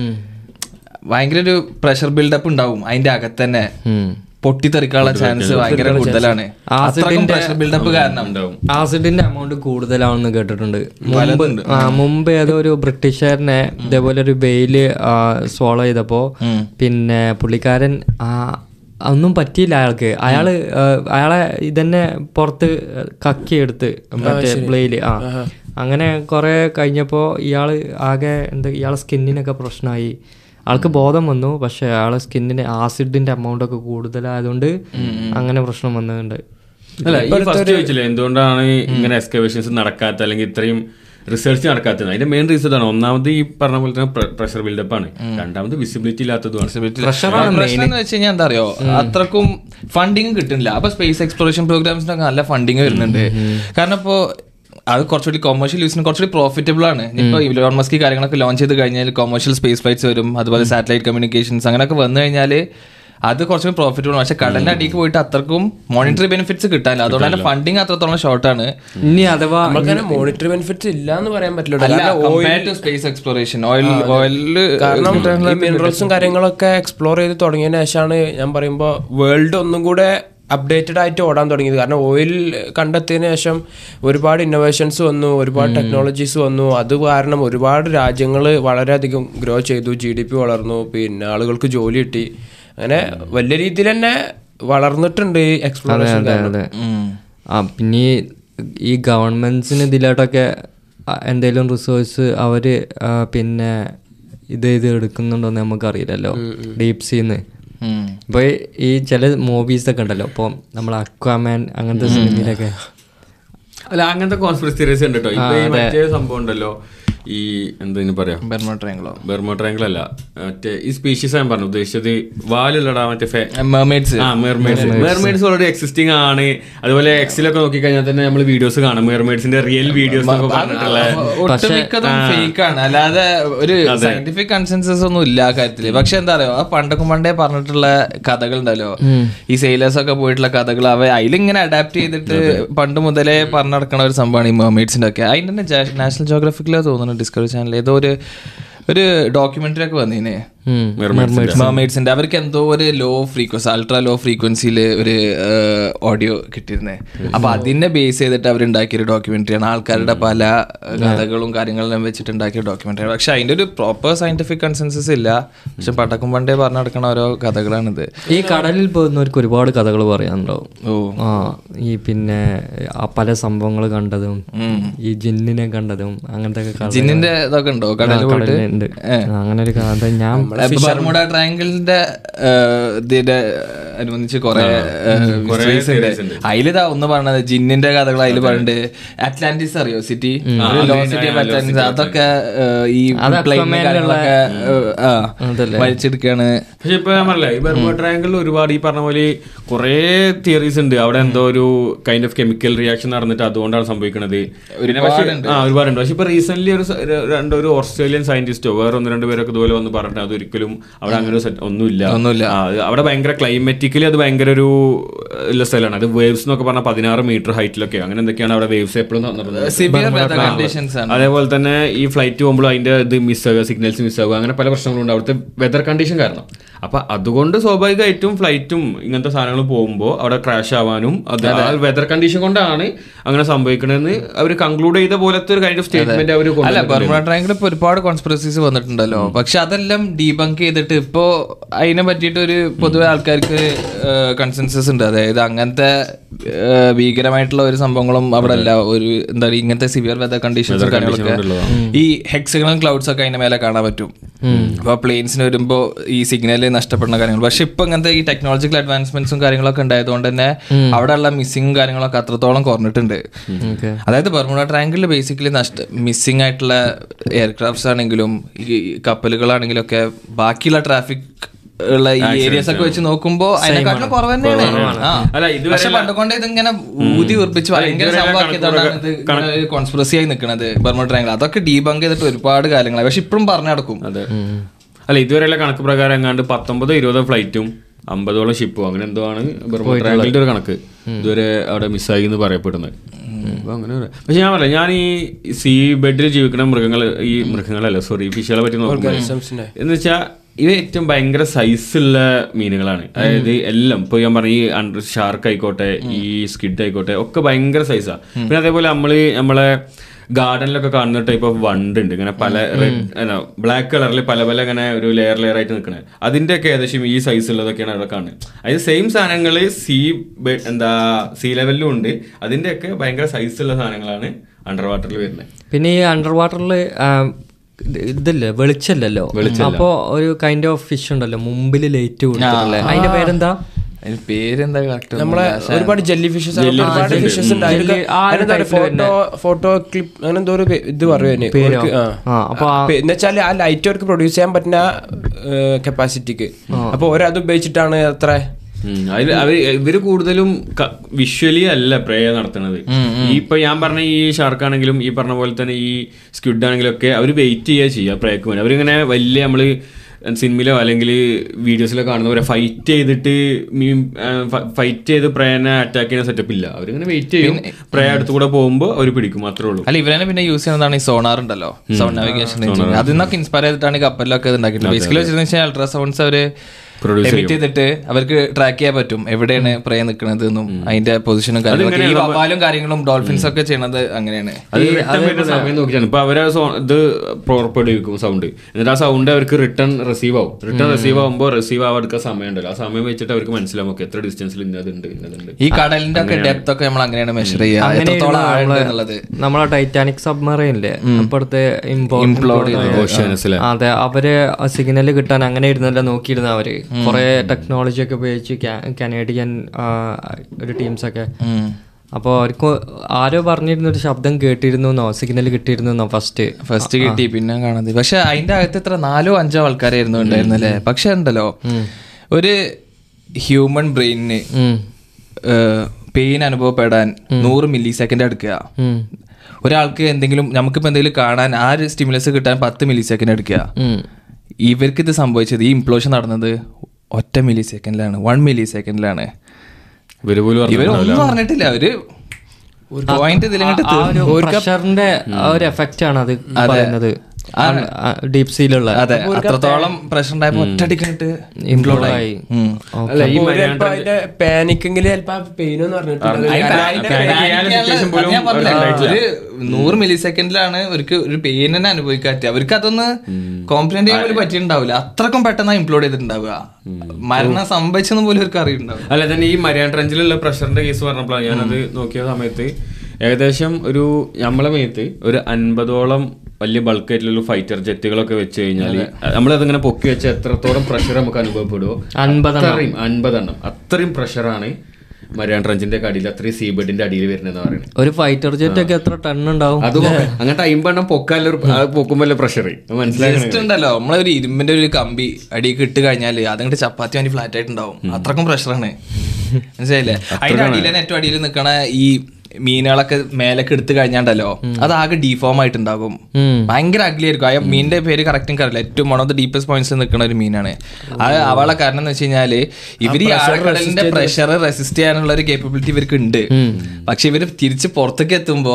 ഭയങ്കര ഒരു പ്രഷർ ബിൽഡപ്പ് ഉണ്ടാവും അതിന്റെ അകത്ത് തന്നെ പൊട്ടിത്തെറിക്കാനുള്ള ചാൻസ് ഭയങ്കര കൂടുതലാണ് അത്രക്കും പ്രഷർ ബിൽഡപ്പ് കാരണം ഉണ്ടാവും ആസിഡിന്റെ എമൗണ്ട് കൂടുതലാണെന്ന് കേട്ടിട്ടുണ്ട് മുമ്പ് ആ, മുമ്പ് ഏതോ ഒരു ബ്രിട്ടീഷുകാരനെ ഇതേപോലെ ഒരു വെയില് സോളോ ചെയ്തപ്പോ പിന്നെ പുള്ളിക്കാരൻ ആ ഒന്നും പറ്റിയില്ല അയാൾക്ക് അയാള് ആ, അയാളെ ഇതന്നെ പുറത്ത് കക്കിയെടുത്ത് മറ്റേ ബ്ലെയില് ആ അങ്ങനെ കുറെ കഴിഞ്ഞപ്പോ ഇയാള് ആകെ എന്താ ഇയാളെ സ്കിന്നിനൊക്കെ പ്രശ്നമായി ആൾക്ക് ബോധം വന്നു പക്ഷെ അയാളെ സ്കിന്നിന് ആസിഡിന്റെ എമൗണ്ട് ഒക്കെ കൂടുതലായതുകൊണ്ട് അങ്ങനെ പ്രശ്നം വന്നിട്ടുണ്ട് അല്ല ഈ ഫസ്റ്റ് ചോദിച്ചില്ലേ എന്തുകൊണ്ടാണ് ഇങ്ങനെ എക്സ്കവേഷൻസ് നടക്കാത്ത അല്ലെങ്കിൽ ഇത്രയും റിസർച്ച് നടക്കാത്തത് അതിന്റെ മെയിൻ റീസൺ ആണ് ഒന്നാമത് ഈ പറഞ്ഞ പോലെ തന്നെ പ്രഷർ ബിൽഡപ്പ് ആണ് രണ്ടാമത് വിസിബിലിറ്റി ഇല്ലാത്തതുമാണ് പ്രശ്നം എന്ന് വെച്ച് കഴിഞ്ഞാൽ എന്താ അറിയോ അത്രക്കും ഫണ്ടിങ് കിട്ടുന്നില്ല അപ്പൊ സ്പേസ് എക്സ്പ്ലോറേഷൻ പ്രോഗ്രാംസിനൊക്കെ നല്ല ഫണ്ടിങ് വരുന്നുണ്ട് കാരണം ഇപ്പോ അത് കുറച്ചുകൂടി കൊമേഴ്ഷ്യൽ യൂസിന് കുറച്ചുകൂടി പ്രോഫിറ്റബിൾ ആണ് ഇപ്പൊ ഇലോൺ മസ്കി കാര്യങ്ങളൊക്കെ ലോഞ്ച് ചെയ്ത് കഴിഞ്ഞാൽ കൊമേഴ്ഷ്യൽ സ്പേസ് ഫ്ലൈറ്റ്സ് വരും അതുപോലെ സാറ്റലൈറ്റ് കമ്മ്യൂണിക്കേഷൻസ് അങ്ങനെയൊക്കെ വന്നു കഴിഞ്ഞാൽ അത് കുറച്ചുകൂടി പ്രോഫിറ്റബിൾ ആണ് പക്ഷെ കടലിന്റെ അടിക്ക് പോയിട്ട് അത്രക്കും മോണിറ്ററി ബെനിഫിറ്റ്സ് കിട്ടാനില്ല അതുകൊണ്ട് തന്നെ ഫണ്ടിങ് അത്രത്തോളം ഷോർട്ടാണ് ഇനി അഥവാ നമുക്കങ്ങനെ മോണിറ്ററി ബെനിഫിറ്റ്സ് ഇല്ല എന്ന് പറയാൻ പറ്റില്ല അല്ല കാരണം compared to space exploration oil oil കാരണം ഈ മിനറൽസും കാര്യങ്ങളൊക്കെ എക്സ്പ്ലോർ ചെയ്ത് തുടങ്ങിയതിന് ശേഷമാണ് ഞാൻ പറയുമ്പോൾ വേൾഡ് ഒന്നും കൂടെ അപ്ഡേറ്റഡ് ആയിട്ട് ഓടാൻ തുടങ്ങിയത് കാരണം ഓയിൽ കണ്ടെത്തിയതിന് ശേഷം ഒരുപാട് ഇന്നോവേഷൻസ് വന്നു ഒരുപാട് ടെക്നോളജീസ് വന്നു അത് കാരണം ഒരുപാട് രാജ്യങ്ങൾ വളരെയധികം ഗ്രോ ചെയ്തു ജി ഡി പി വളർന്നു പിന്നെ ആളുകൾക്ക് ജോലി കിട്ടി അങ്ങനെ വലിയ രീതിയിൽ തന്നെ വളർന്നിട്ടുണ്ട് ഈ എക്സ്പ്ലോറേഷൻ കാരണം അതെ ആ പിന്നെ ഈ- ഈ ഗവൺമെന്റ്സിന് ഇതിലോട്ടൊക്കെ എന്തെങ്കിലും റിസോഴ്സ് അവര് ആ, പിന്നെ ഇത് ഇത് എടുക്കുന്നുണ്ടോന്ന് നമുക്കറിയില്ലല്ലോ ഡീപ് സീന്ന് ഇപ്പൊ ഈ- ഈ ചില മൂവീസ് ഒക്കെ ഉണ്ടല്ലോ ഇപ്പൊ നമ്മൾ അക്വാമാൻ അങ്ങനത്തെ സിനിമയിലൊക്കെ അല്ല അങ്ങനത്തെ കോൺസ്പിറസി തിയറീസ് ഉണ്ട് കേട്ടോ ഇപ്പൊ ഈ മറ്റേ സംഭവം ഉണ്ടല്ലോ ഈ എന്താ പറയാ ബെർമ ട്രയാങ്കിളോ ബെർമോ ട്രയാങ്കിൾ അല്ല മറ്റേ ഈ സ്പീഷീസ് ഞാൻ പറഞ്ഞു ഉദ്ദേശിച്ചത് വാലുള്ളടാ മറ്റേ ഫെ- മെർമേഡ്സ് ആ മെർമേഡ്സ് മെർമേഡ്സ് ഓൾറെഡി എക്സിസ്റ്റിംഗ് ആണ് അതുപോലെ എക്സിലൊക്കെ നോക്കിക്കഴിഞ്ഞാൽ തന്നെ നമ്മൾ വീഡിയോസ് കാണാം മെർമേഡ്സിന്റെ റിയൽ വീഡിയോസ് ഒക്കെ പറഞ്ഞിട്ടുള്ള ഒട്ടുമിക്കതും ഫേക്ക് ആണ് അല്ലാതെ ഒരു സയന്റിഫിക് കൺസെൻസസ് ഒന്നും ഇല്ല ആ കാര്യത്തില് പക്ഷെ എന്താ പറയാ ആ പണ്ടൊക്കെ പണ്ടേ പറഞ്ഞിട്ടുള്ള കഥകൾ ഉണ്ടല്ലോ ഈ സെയിലേഴ്സ് ഒക്കെ പോയിട്ടുള്ള കഥകൾ അവ അതിലിങ്ങനെ അഡാപ്റ്റ് ചെയ്തിട്ട് പണ്ട് മുതലേ പറഞ്ഞു നടക്കുന്ന ഒരു സംഭവമാണ് ഈ മെർമെയ്ഡ്സിന്റെ ഒക്കെ അതിന്റെ തന്നെ നാഷണൽ ജോഗ്രഫിക്കിലോ തോന്നുന്നു ഡിസ്കവറി ചാനൽ ഏതോ ഒരു ഒരു ഡോക്യുമെന്ററി ഒക്കെ വന്നീനെ മെർമെയ്ഡ്സിന്റെ അവർക്ക് എന്തോ ഒരു ലോ ഫ്രീക്വൻസി അൾട്രാ ലോ ഫ്രീക്വൻസിയിൽ ഒരു ഓഡിയോ കിട്ടിയിരുന്നേ അപ്പൊ അതിനെ ബേസ് ചെയ്തിട്ട് അവർ ഉണ്ടാക്കിയ ഒരു ഡോക്യുമെന്ററിയാണ് ആൾക്കാരുടെ പല ഏഹ്, കഥകളും കാര്യങ്ങളും വെച്ചിട്ട് ഉണ്ടാക്കിയ ഡോക്യുമെന്ററി പക്ഷെ അതിന്റെ ഒരു പ്രോപ്പർ സയന്റിഫിക് കൺസെൻസസ് ഇല്ല പക്ഷെ പടക്കും പണ്ടേ പറഞ്ഞു നടക്കുന്ന ഓരോ കഥകളാണിത് ഈ കടലിൽ പോകുന്നവർക്ക് ഒരുപാട് കഥകൾ പറയാനുണ്ടാവും ഓ ആ ഈ പിന്നെ ആ പല സംഭവങ്ങൾ കണ്ടതും ഈ ജിന്നിനെ കണ്ടതും അങ്ങനത്തെ ഒക്കെ കഥ- ജിന്നിന്റെ ഇതൊക്കെ ഉണ്ടോ കടലിൽ ആ, പോയിട്ട് കടലിലുണ്ട്. ആ, അങ്ങനെ ഒരു കഥ ഞാൻ ബർമുഡ ട്രയാങ്കിളിന്റെ ഇതിന്റെ അനുബന്ധിച്ച് കുറെ അതിലിതാ ഒന്ന് പറഞ്ഞത് ജിന്നിന്റെ കഥകൾ അതിൽ പറഞ്ഞിട്ട് അറ്റ്ലാന്റിസ് അറിയോ സിറ്റി ലോ സിറ്റി ഓഫ് അറ്റ്ലാന്റിസ് അതൊക്കെ ഏഹ്, ഈ പ്ലെയിൻ കാര്യങ്ങളൊക്കെ ഏഹ്, ആ, വലിച്ചെടുക്കാണ് പക്ഷെ ഇപ്പൊ ഞാൻ പറഞ്ഞില്ലേ ഈ ബർമ ട്രയാങ്കിളിൽ ഒരുപാട് ഈ പറഞ്ഞ പോലെ കുറെ തിയറീസ് ഉണ്ട് അവിടെ എന്തോ ഒരു കൈൻഡ് ഓഫ് കെമിക്കൽ റിയാക്ഷൻ നടന്നിട്ട് അതുകൊണ്ടാണ് സംഭവിക്കുന്നത് പക്ഷേ- ആ ഒരുപാടുണ്ട് പക്ഷെ ഇപ്പൊ റീസെന്റ് ഒരു സ- ഒരു- രണ്ട് ഒരു ഓസ്ട്രേലിയൻ സയന്റിസ്റ്റോ വേറെ ഒന്ന് രണ്ട് പേരൊക്കെ ഇതുപോലെ വന്ന് പറഞ്ഞിട്ട് അതൊരിക്കലും അവിടെ അങ്ങനെ ഒരു set ഒന്നുമില്ല ഒന്നുമില്ല. ആ, അത് അവിടെ ഭയങ്കര ക്ലൈമറ്റിക്കലി അത് ഭയങ്കര ഒരു ഉള്ള സ്ഥലമാണ് അത് വേവ്സ് എന്നൊക്കെ പറഞ്ഞാൽ പതിനാറ് മീറ്റർ ഹൈറ്റിലൊക്കെ അങ്ങനെ എന്തൊക്കെയാണ് അവിടെ വേവ്സ് എപ്പോഴും സിവിയർ വെതർ കണ്ടീഷൻസ് ആണ് അതേപോലെ തന്നെ ഈ ഫ്ലൈറ്റ് പോകുമ്പോൾ അതിന്റെ ഇത് മിസ്സാകുക സിഗ്നൽസ് മിസ്സാകുക അങ്ങനെ പല പ്രശ്നങ്ങളുണ്ട് അവിടുത്തെ വെതർ കണ്ടീഷൻ കാരണം അപ്പൊ അതുകൊണ്ട് സ്വാഭാവികമായിട്ടും ഫ്ലൈറ്റും ഇങ്ങനത്തെ സാധനങ്ങൾ പോകുമ്പോൾ അവിടെ ക്രാഷ് ആവാനും അത് വെതർ കണ്ടീഷൻ കൊണ്ടാണ് അങ്ങനെ സംഭവിക്കണമെന്ന് അവർ കൺക്ലൂഡ് ചെയ്ത പോലത്തെ ഒരു കൈൻഡ് ഓഫ് സ്റ്റേറ്റ്മെന്റ് അവർ അല്ല ബർമുഡ ട്രയാങ്കിൾ ഇപ്പൊ ഒരുപാട് കോൺസ്പിറസീസ് വന്നിട്ടുണ്ടല്ലോ പക്ഷെ അതെല്ലാം ഡീബങ്ക് ചെയ്തിട്ട് ഇപ്പോ അതിനെ പറ്റിയിട്ട് ഒരു പൊതുവെ ആൾക്കാർക്ക് കൺസെൻസസ് ഉണ്ട് അതായത് അങ്ങനത്തെ ഏഹ്, ഭീകരമായിട്ടുള്ള ഒരു സംഭവങ്ങളും അവിടെ അല്ല ഒരു എന്താ പറയുക ഇങ്ങനത്തെ സിവിയർ വെതർ കണ്ടീഷൻസ് കാര്യങ്ങളൊക്കെ ഈ ഹെക്സകളും ക്ലൗഡ്സ് ഒക്കെ അതിന്റെ മേലെ കാണാൻ പറ്റും അപ്പൊ പ്ലെയിൻസിന് വരുമ്പോ ഈ സിഗ്നൽ നഷ്ടപ്പെടുന്ന കാര്യങ്ങൾ പക്ഷെ ഇപ്പൊ ഇങ്ങനത്തെ ഈ ടെക്നോളജിക്കൽ അഡ്വാൻസ്മെന്റ്സും കാര്യങ്ങളൊക്കെ ഉണ്ടായതുകൊണ്ട് തന്നെ അവിടെയുള്ള മിസ്സിംഗ് കാര്യങ്ങളൊക്കെ അത്രത്തോളം കുറഞ്ഞിട്ടുണ്ട് ഓക്കെ അതായത് ബർമുഡ ട്രയാങ്കിളിൽ ബേസിക്കലി നഷ്ട മിസ്സിംഗ് ആയിട്ടുള്ള എയർക്രാഫ്റ്റ്സ് ആണെങ്കിലും ഈ കപ്പലുകളാണെങ്കിലും ഒക്കെ ബാക്കിയുള്ള ട്രാഫിക് ഉള്ള ഈ ഏരിയസ് ഒക്കെ വെച്ച് നോക്കുമ്പോ അതിനെക്കാട്ടിലും കുറവ് തന്നെയാണ് ആ. അല്ല, ഇതുവരെ പക്ഷെ പണ്ടുകൊണ്ട് ഇതിങ്ങനെ ഊതി ഉറപ്പിച്ച് ഭയങ്കര സംഭവമാക്കിയതുകൊണ്ടാണ് ഇത് ഇങ്ങനെ ഒരു കോൺസ്പിറസി ആയി നിൽക്കുന്നത് ബർമുഡ ട്രയാങ്കിൾ അതൊക്കെ ഡീബങ്ക് ചെയ്തിട്ട് ഒരുപാട് കാലങ്ങളായി പക്ഷെ ഇപ്പോഴും പറഞ്ഞു നടക്കും അതെ അല്ല ഇതുവരെയുള്ള കണക്ക് പ്രകാരം എങ്ങാണ്ട് പത്തൊമ്പതോ ഇരുപതോ ഫ്ലൈറ്റും അമ്പതോളം ഷിപ്പും അങ്ങനെ എന്തോ ആണ് ബർമ ട്രയാങ്കിളിന്റെ ഒരു കണക്ക് ഇതുവരെ അവിടെ മിസ്സായി എന്ന് പറയപ്പെടുന്നത് അപ്പൊ അങ്ങനെ ഒരു- പക്ഷെ ഞാൻ പറയാം ഞാൻ ഈ സീ ബെഡിൽ ജീവിക്കുന്ന മൃഗങ്ങൾ ഈ മൃഗങ്ങളല്ല സോറി ഫിഷുകളെ പറ്റി നോക്കുമ്പോൾ എന്ന് വെച്ചാൽ ഇവ ഏറ്റവും ഭയങ്കര സൈസുള്ള മീനുകളാണ് അതായത് എല്ലാം ഇപ്പൊ ഞാൻ പറഞ്ഞ ഈ അണ്ടർ ഷാർക്ക് ആയിക്കോട്ടെ ഈ സ്കിഡ് ആയിക്കോട്ടെ ഒക്കെ ഭയങ്കര സൈസാണ് പിന്നെ അതേപോലെ നമ്മള് നമ്മളെ ഗാർഡനിലൊക്കെ കാണുന്ന ടൈപ്പ് ഓഫ് വണ്ട് ഉണ്ട് ഇങ്ങനെ പല റെഡ് ബ്ലാക്ക് കളറിൽ പല പല ഇങ്ങനെ ഒരു ലെയർ ലെയർ ആയിട്ട് നിൽക്കണേ അതിന്റെ ഒക്കെ ഏകദേശം ഈ സൈസ് ഉള്ളതൊക്കെയാണ് അവിടെ കാണുന്നത് അതായത് സെയിം സാധനങ്ങൾ സീ എന്താ സീ ലെവലിലും ഉണ്ട് അതിന്റെ ഒക്കെ ഭയങ്കര സൈസ് ഉള്ള സാധനങ്ങളാണ് അണ്ടർ വാട്ടറിൽ വരുന്നത് പിന്നെ ഈ അണ്ടർ വാട്ടറിൽ ഇതില്ലേ വെളിച്ചല്ലല്ലോ അപ്പോ ഒരു കൈൻഡ് ഓഫ് ഫിഷ് ഉണ്ടല്ലോ മുമ്പിൽ ലൈറ്റ് കൊടുത്തിട്ടുള്ളത് അതിന്റെ പേരെന്താ അതിന് പേരെന്താ കറക്റ്റ് നമ്മളെ ഒരുപാട് ജെല്ലി ഫിഷസ് ഒരുപാട് ഫിഷസ് ഉണ്ട് Jelly- ആ ഒരു type ല് ഫോട്ടോ ഫോട്ടോ ക്ലിപ്പ് അങ്ങനെ എന്തോ ഒരു പേ- ഇത് പറയുന്നത് ആ, അപ്പൊ എന്നുവെച്ചാല് ആ ലൈറ്റ് അവർക്ക് പ്രൊഡ്യൂസ് ചെയ്യാൻ പറ്റുന്ന കപ്പാസിറ്റിക്ക് അപ്പൊ ഓരത് ഉപയോഗിച്ചിട്ടാണ് അത്ര ഉം. അതില് അവര് ഇവര് കൂടുതലും വിഷ്വലി അല്ല പ്രേ നടത്തുന്നത് ഈ ഇപ്പൊ ഞാൻ പറഞ്ഞ ഈ ഷാർക്ക് ആണെങ്കിലും ഈ പറഞ്ഞ പോലെ തന്നെ ഈ സ്ക്വിഡ് ആണെങ്കിലും ഒക്കെ അവർ വെയിറ്റ് ചെയ്യുക ചെയ്യുക പ്രേക്ക് വേണ്ടി അവരിങ്ങനെ വലിയ നമ്മള് സിനിമയിലോ അല്ലെങ്കിൽ വീഡിയോസിലോ കാണുന്നവരെ ഫൈറ്റ് ചെയ്തിട്ട് മീൻ ഫൈറ്റ് ചെയ്ത് പ്രേനെ അറ്റാക്ക് ചെയ്യുന്ന സെറ്റപ്പ് ഇല്ല അവരിങ്ങനെ വെയിറ്റ് ചെയ്യും പ്രേ അടുത്ത് കൂടെ പോകുമ്പോൾ അവർ പിടിക്കും മാത്രമേ ഉള്ളൂ അല്ല ഇവരെ പിന്നെ യൂസ് ചെയ്യുന്നതാണ് ഈ സോണാർ ഉണ്ടല്ലോ സൗണ്ട് നാവിഗേഷൻ അതിൽ നിന്നൊക്കെ ഇൻസ്പയർ ചെയ്തിട്ടാണ് ഈ കപ്പലിലൊക്കെ ഇത് ഉണ്ടാക്കിയിട്ടുള്ളത് ബേസിക്കലി വെച്ചാൽ അൾട്രാസൗണ്ട്സ് അവര് Produce എമിറ്റ് ചെയ്തിട്ട് അവർക്ക് ട്രാക്ക് ചെയ്യാൻ പറ്റും എവിടെയാണ് പ്രേ നിൽക്കുന്നത് എന്നും അതിന്റെ പൊസിഷനും കാര്യങ്ങളൊക്കെ ഈ വവാലും കാര്യങ്ങളും ഡോൾഫിൻസ് ഒക്കെ ചെയ്യണത് അങ്ങനെയാണ് അത് റിട്ടേൺ വരുന്ന സമയം നോക്കിയാണ് ഇപ്പൊ അവരെ സോ- ഇത് പുറപ്പെടുവിക്കും സൗണ്ട് എന്നിട്ട് ആ സൗണ്ട് അവർക്ക് റിട്ടേൺ റിസീവ് ആവും റിട്ടേൺ റിസീവ് ആവുമ്പോൾ റിസീവ് ആവാൻ എടുക്കാൻ സമയം ഉണ്ടല്ലോ ആ സമയം വെച്ചിട്ട് അവർക്ക് മനസ്സിലാവും ഓക്കെ എത്ര ഡിസ്റ്റൻസിൽ ഇന്നതുണ്ട് ഇന്നതുണ്ട് ഈ കടലിന്റെ ഒക്കെ ഡെപ്ത് ഒക്കെ നമ്മൾ അങ്ങനെയാണ് മെഷർ ചെയ്യുക എത്രത്തോളം ആഴുണ്ട് എന്നുള്ളത് നമ്മളെ ടൈറ്റാനിക് സബ്മറൈനില്ലേ അപ്പുറത്തെ Implode ഓഷ്യാനസിലെ അതെ അവര് സിഗ്നൽ കിട്ടാൻ അങ്ങനെ ഇരുന്നല്ല നോക്കിയിരുന്ന അവര് കുറെ ടെക്നോളജി ഒക്കെ ഉപയോഗിച്ച് കനേഡിയൻ ഒരു ടീംസ് ഒക്കെ അപ്പോൾ അവർക്ക് ആരോ പറഞ്ഞിരുന്ന ഒരു ശബ്ദം കേട്ടിരുന്നു സിഗ്നൽ കിട്ടിയിരുന്നു ഫസ്റ്റ് ഫസ്റ്റ് കിട്ടി പിന്നെ കാണാതെ പക്ഷെ അതിന്റെ അകത്ത് ഇത്ര നാലോ അഞ്ചോ ആൾക്കാരായിരുന്നു ഉണ്ടായിരുന്നല്ലേ പക്ഷെ ഉണ്ടല്ലോ ഒരു ഹ്യൂമൻ ബ്രെയിനിന് പെയിൻ അനുഭവപ്പെടാൻ നൂറ് മില്ലി സെക്കൻഡ് എടുക്കുക ഒരാൾക്ക് എന്തെങ്കിലും നമുക്കിപ്പോ എന്തെങ്കിലും കാണാൻ ആ ഒരു സ്റ്റിമുലസ് കിട്ടാൻ പത്ത് മില്ലി സെക്കൻഡ് എടുക്കുക ഇവർക്ക് ഇത് സംഭവിച്ചത് ഈ ഇംപ്ലോഷൻ നടന്നത് ഒറ്റ മില്ലി സെക്കൻഡിലാണ് വൺ മില്ലി സെക്കൻഡിലാണ് ഇവര് പോലും ഇവരൊന്നും പറഞ്ഞിട്ടില്ല അവര് പോയിന്റ് ഇതിലങ്ങോട്ട് ആ ഒരു പ്രഷറിന്റെ ആ ഒരു എഫക്റ്റ് ആണ് അത് പറയുന്നത് ഡീപ് സീലുള്ള അതെ അത്രത്തോളം പ്രഷർ ഉണ്ടായപ്പോ ഒറ്റടിക്കിട്ട് ഇംപ്ലോഡ് ആയി ഉം. അല്ല ഈ അപ്പൊ ഒരു മരിയാൻ ചിലപ്പോ അതിന്റെ പാനിക്കെങ്കിൽ ചിലപ്പോ പെയിൻ എന്ന് പറഞ്ഞിട്ടുണ്ട് അത് ഞാൻ പറഞ്ഞില്ലേ, ഒരു നൂറ് മില്ലി സെക്കൻഡിലാണ് അവർക്ക് ഒരു പെയിൻ തന്നെ അനുഭവിക്കാൻ പറ്റുക അവർക്ക് അതൊന്ന് കോംപ്ലിമെന്റ് ചെയ്യാൻ പോലും പറ്റിയിട്ടുണ്ടാവില്ല അത്രക്കും പെട്ടെന്ന് ഇംപ്ലോഡ് ചെയ്തിട്ടുണ്ടാവുക മരണം സംഭവിച്ചെന്ന് പോലും അവർക്ക് അറിയുന്നുണ്ടാവും അല്ല തന്നെ ഈ മരിയാൻ ട്രഞ്ചിലുള്ള പ്രഷറിന്റെ കേസ് പറഞ്ഞപ്പോഴാണ് ഞാനത് നോക്കിയ സമയത്ത് ഏകദേശം ഒരു നമ്മളെ മേത്ത് ഒരു അൻപതോളം വലിയ ബൾക്ക് ആയിട്ടുള്ള ഫൈറ്റർ ജെറ്റുകളൊക്കെ വെച്ച് കഴിഞ്ഞാൽ നമ്മളതിങ്ങനെ പൊക്കി വെച്ച എത്രത്തോളം പ്രഷർ നമുക്ക് അനുഭവപ്പെടുമോ അൻപതെണ്ണം. അത്രയും അൻപതെണ്ണം അത്രയും പ്രഷറാണ് മരിയാൻ ട്രഞ്ചിന്റെ അടിയിൽ അത്രയും സീബെഡിന്റെ അടിയിൽ വരുന്നതെന്ന് പറയുന്നത് ഒരു ഫൈറ്റർ ജെറ്റ് ഒക്കെ എത്ര ടൺ ഉണ്ടാവും അത് അങ്ങനത്തെ അമ്പെണ്ണം പൊക്കാല്ല പൊക്കുമ്പോൾ പ്രഷർ മനസ്സിലാക്കണം ജസ്റ്റ് ഉണ്ടല്ലോ നമ്മളെ ഒരു ഇരുമ്പിന്റെ ഒരു കമ്പി അടിയൊക്കെ ഇട്ട് കഴിഞ്ഞാല് അതങ്ങോട്ട് ചപ്പാത്തി വേണ്ടി ഫ്ലാറ്റ് ആയിട്ടുണ്ടാവും അത്രക്കും പ്രഷറാണ് മനസ്സിലായില്ലേ അതിന്റെ അടിയിൽ തന്നെ ഏറ്റവും അടിയിൽ നിൽക്കണ ഈ മീനുകളൊക്കെ മേലൊക്കെ എടുത്തു കഴിഞ്ഞാണ്ടല്ലോ അത് ആകെ ഡീഫോം ആയിട്ടുണ്ടാകും ഭയങ്കര അഗ്ലി ആയിരിക്കും ആ മീനിന്റെ പേര് കറക്റ്റ് അറിയില്ല ഏറ്റവും one of the deepest points നിൽക്കുന്ന ഒരു മീനാണ് അത് അവളെ കാരണം എന്ന് വെച്ച് കഴിഞ്ഞാല് ഇവര് ഈ ആഴക്കടലിന്റെ പ്രഷർ റെസിസ്റ്റ് ചെയ്യാനുള്ള ഒരു കേപ്പബിലിറ്റി ഇവർക്ക് ഉണ്ട് പക്ഷെ ഇവര് തിരിച്ച് പുറത്തേക്ക് എത്തുമ്പോ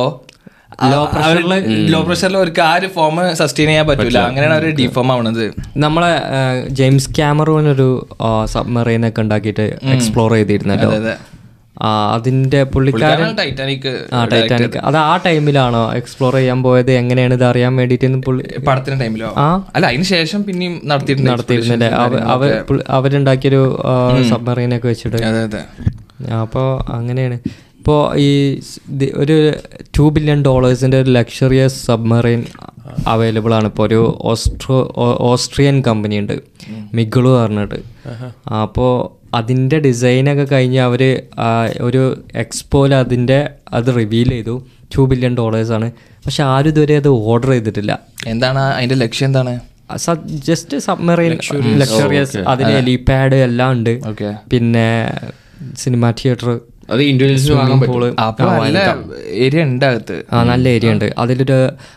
ലോ പ്രഷറിൽ അവർക്ക് ആ ഒരു ഫോം സസ്റ്റെയിൻ ചെയ്യാൻ പറ്റൂല അങ്ങനെയാണ് അവർ ഡിഫോം ആവണത് നമ്മളെ ആ, ജെയിംസ് ക്യാമറൂൻ ഒരു സബ്മറൈൻ ഒക്കെ ഉണ്ടാക്കിയിട്ട് എക്സ്പ്ലോർ ചെയ്തിരുന്നല്ലോ അതെ. ആ, അതിന്റെ പുള്ളിക്കാരൻ ടൈറ്റാനിക് ആ ടൈറ്റാനിക് അത് ആ ടൈമിലാണോ എക്സ്പ്ലോർ ചെയ്യാൻ പോയത് എങ്ങനെയാണ് ഇത് അറിയാൻ വേണ്ടിയിട്ട് പുള്ളി പടത്തിന്റെ ടൈമിലോ ആ. അല്ല അതിന് ശേഷം പിന്നെയും നടത്തിയിട്ടുണ്ട് നടത്തിയിരുന്നില്ലേ അവ- അവ പുള്ളി- അവരുണ്ടാക്കിയൊരു സബ്മറൈൻ ഒക്കെ വെച്ചിട്ട് അതെ അതെ അപ്പോൾ അങ്ങനെയാണ് ഇപ്പോൾ ഈ സ് ദി- ഒരു ടു ബില്യൺ ഡോളേഴ്സിൻ്റെ ഒരു ലക്ഷറിയസ് സബ്മറൈൻ അവൈലബിൾ ആണ് ഇപ്പോൾ ഒരു ഓസ്ട്രോ ഓ- ഓസ്ട്രിയൻ കമ്പനി ഉണ്ട് മിഗിളു പറഞ്ഞിട്ട് അപ്പോൾ അതിൻ്റെ ഡിസൈനൊക്കെ കഴിഞ്ഞ് അവർ ഒരു എക്സ്പോയിൽ അതിൻ്റെ അത് റിവീൽ ചെയ്തു ടു ബില്യൺ ഡോളേഴ്സാണ് പക്ഷെ ആരും ഇതുവരെ അത് ഓർഡർ ചെയ്തിട്ടില്ല എന്താണ് ആ- അതിന്റെ ലക്ഷ്യം എന്താണ് ജസ്റ്റ് സബ്മറൈൻ ലക്ഷറിയസ് അതിന് എലിപാഡ് എല്ലാം ഉണ്ട് ഓക്കെ പിന്നെ സിനിമാ തിയേറ്റർ അത് ഇന്ത്യൻസിന് വാങ്ങാൻ പറ്റും അപ്പൊ നല്ല ഏരിയ ഉണ്ട് അകത്ത് ആ നല്ല ഏരിയ ഉണ്ട് അതിലൊരു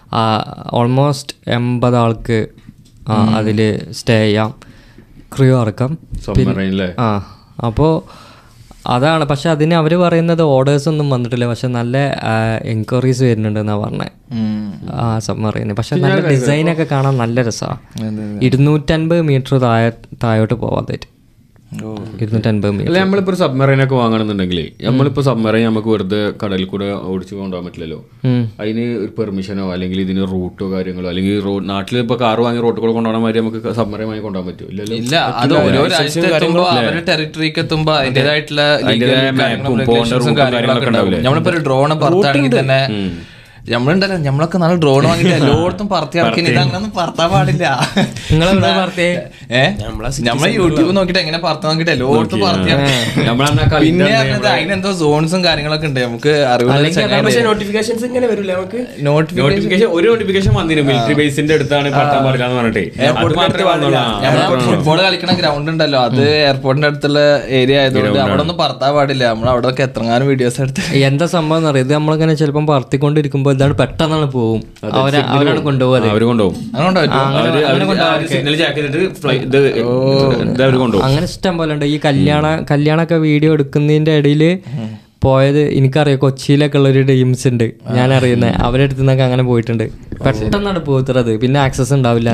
ഓൾമോസ്റ്റ് എൺപത് ആൾക്ക് അതിൽ സ്റ്റേ ചെയ്യാം ക്രിയോ ഇറക്കാം Submarine ല്ലേ? ആ അപ്പോൾ അതാണ് പക്ഷെ അതിന് അവർ പറയുന്നത് ഓർഡേഴ്സ് ഒന്നും വന്നിട്ടില്ല പക്ഷെ നല്ല എൻക്വയറീസ് വരുന്നുണ്ട് എന്നാ പറഞ്ഞത് ആ സബ്മറീന് പക്ഷെ നല്ല ഡിസൈനൊക്കെ കാണാൻ നല്ല രസമാണ് ഇരുന്നൂറ്റൻപത് മീറ്റർ താഴെ താഴോട്ട് പോവാതായിട്ട് ഇരുന്നൂറ്റൻപത് മീറ്റർ അല്ല നമ്മളിപ്പോ ഒരു സബ്മറൈൻ ഒക്കെ വാങ്ങണമെന്നുണ്ടെങ്കിൽ നമ്മളിപ്പോ സബ്മറൈൻ നമുക്ക് വെറുതെ കടലിൽ കൂടെ ഓടിച്ചു കൊണ്ടുപോകാൻ പറ്റില്ലല്ലോ അതിന് ഒരു പെർമിഷനോ അല്ലെങ്കിൽ ഇതിന് റൂട്ടോ കാര്യങ്ങളോ അല്ലെങ്കിൽ റോഡ് നാട്ടിൽ ഇപ്പൊ കാർ വാങ്ങി റോട്ടിൽ കൂടെ കൊണ്ടുപോകാൻ മാതിരി നമുക്ക് സബ്മറൈൻ വാങ്ങി കൊണ്ടുപോകാൻ പറ്റും ഇല്ലല്ലോ ഇല്ല അത് ഓരോ രാജ്യത്ത് എത്തുമ്പോ അവരുടെ ടെറിട്ടറിക്ക് എത്തുമ്പോ അതിന്റേതായിട്ടുള്ള അതിന്റേതായ map ഉം പോകേണ്ട route ഉം കാര്യങ്ങളൊക്കെ ഉണ്ടാവില്ലേ? നമ്മളിപ്പോ ഒരു ഡ്രോൺ പറത്താണെങ്കിൽ തന്നെ നമ്മളുണ്ടല്ലോ നമ്മളൊക്കെ നല്ല ഡ്രോൺ വാങ്ങിട്ട് എല്ലായിടത്തും പറത്തി ഇറക്കി ഇതങ്ങനെ പറത്താൻ പാടില്ല നിങ്ങളെവിടെ പറത്തിയേ? ഏഹ് നമ്മളെ യൂട്യൂബ് നോക്കിട്ട് എങ്ങനെ പറത്താൻ നോക്കിട്ട് എല്ലായിടത്തും പറത്തി ഇറക്കി. നമ്മളന്നാ പിന്നെ കളിന്റെ പറഞ്ഞത് അതിനെന്തോ സോൺസും കാര്യങ്ങളൊക്കെ ഉണ്ട് നമുക്ക് പക്ഷെ നോട്ടിഫിക്കേഷൻസ് ഇങ്ങനെ വരില്ല നമുക്ക് നോട്ടിഫിക്കേഷൻ നോട്ടിഫിക്കേഷൻ ഒരു നോട്ടിഫിക്കേഷൻ വന്നിരുന്നു മിലിറ്ററി ബേസിന്റെ അടുത്താണ് പറത്താൻ പാടില്ല എന്ന് പറഞ്ഞിട്ടേ അത് മാത്രമേ വന്നുള്ളൂ ആ. ഫുട്ബോൾ കളിക്കണ ഗ്രൗണ്ട് ഉണ്ടല്ലോ അത് എയർപോർട്ടിന്റെ അടുത്തുള്ള ഏരിയ ആയതുകൊണ്ട് അവിടെ ഒന്നും പറത്താൻ പാടില്ല നമ്മൾ അവിടെ ഒക്കെ എത്രങ്ങാനും വീഡിയോസ് എടുത്ത് എന്താ സംഭവം എന്ന് അറിയാം ഇത് നമ്മളിങ്ങനെ ചിലപ്പം പറത്തിക്കൊണ്ടിരിക്കുമ്പോൾ ഇതാണ് പെട്ടെന്നാണ് പോവും അവരെ അവരാണ് കൊണ്ടുപോകാതെ അവര് കൊണ്ടുപോകും അതുകൊണ്ട് അവര് അവര് സിഗ്നൽ ജാക്കിട്ട് ഫ്ലൈ ഇത് ഇത് അവര് കൊണ്ടുപോകും അങ്ങനെ ഇഷ്ടം പോലെ ഉണ്ട് ഈ കല്യാണ കല്യാണമൊക്കെ വീഡിയോ എടുക്കുന്നതിന്റെ ഇടയിൽ പോയത് എനിക്കറിയാം കൊച്ചിയിലൊക്കെ ഉള്ള ഒരു ടീംസ് ഉണ്ട് ഞാൻ അറിയുന്നത് അവരുടെ അടുത്ത് നിന്നൊക്കെ അങ്ങനെ പോയിട്ടുണ്ട് പെട്ടെന്നാണ് പോകത്തത് പിന്നെ ആക്സസ് ഉണ്ടാവില്ല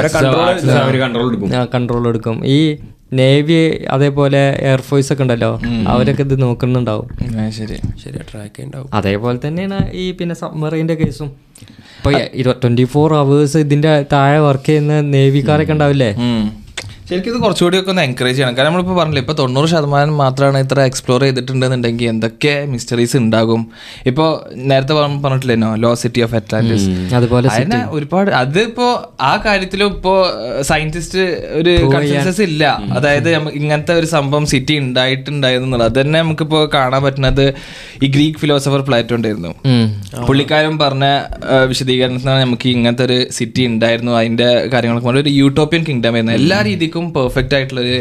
അവര് കൺട്രോൾ എടുക്കും കൺട്രോൾ എടുക്കും ഈ നേവി അതേപോലെ എയർഫോഴ്സ് ഒക്കെ ഉണ്ടല്ലോ അവരൊക്കെ ഇത് നോക്കുന്നുണ്ടാവും ആ, ശരി ശരി ട്രാക്ക് ഉണ്ടാവും അതേപോലെ തന്നെയാണ് ഈ പിന്നെ സബ്മറൈൻ്റെ കേസും ഇപ്പൊ ട്വന്റി ഫോർ അവേഴ്സ് ഇതിന്റെ താഴെ വർക്ക് ചെയ്യുന്ന നേവിക്കാരൊക്കെ ഉണ്ടാവില്ലേ ഉം. ശരിക്കും ഇത് കുറച്ചുകൂടി ഒക്കെ ഒന്ന് എൻകറേജ് ചെയ്യണം കാരണം നമ്മളിപ്പോൾ പറഞ്ഞില്ല ഇപ്പോൾ തൊണ്ണൂറ് ശതമാനം മാത്രമാണ് ഇത്ര എക്സ്പ്ലോർ ചെയ്തിട്ടുണ്ടെന്നുണ്ടെങ്കിൽ എന്തൊക്കെ മിസ്റ്ററീസ് ഉണ്ടാകും ഇപ്പോൾ നേരത്തെ പറഞ്ഞ- പറഞ്ഞിട്ടില്ലേനോ ലോ സിറ്റി ഓഫ് അറ്റ്ലാന്റിസ് അതുപോലെ അതിനെ ഒരുപാട് അതിപ്പോ ആ കാര്യത്തിലും ഇപ്പോ സയന്റിസ്റ്റ് ഒരു കൺസെൻസസ് ഇല്ല അതായത് നമ്മ- ഇങ്ങനത്തെ ഒരു സംഭവം സിറ്റി ഉണ്ടായിട്ടുണ്ടായിരുന്നുള്ളത് അത് തന്നെ നമുക്കിപ്പോ കാണാൻ പറ്റുന്നത് ഈ ഗ്രീക്ക് ഫിലോസഫർ പ്ലാറ്റോ ഉണ്ടായിരുന്നു ഉം. പുള്ളിക്കാരൻ പറഞ്ഞ ആ, വിശദീകരണത്തിനാണ് നമുക്ക് ഇങ്ങനത്തെ ഒരു സിറ്റി ഉണ്ടായിരുന്നു അതിന്റെ കാര്യങ്ങളൊക്കെ പറഞ്ഞ ഒരു യൂട്ടോപ്യൻ കിങ്ഡം ആയിരുന്നു എല്ലാ രീതിക്കും പെർഫെക്റ്റ് ആയിട്ടുള്ളൊരു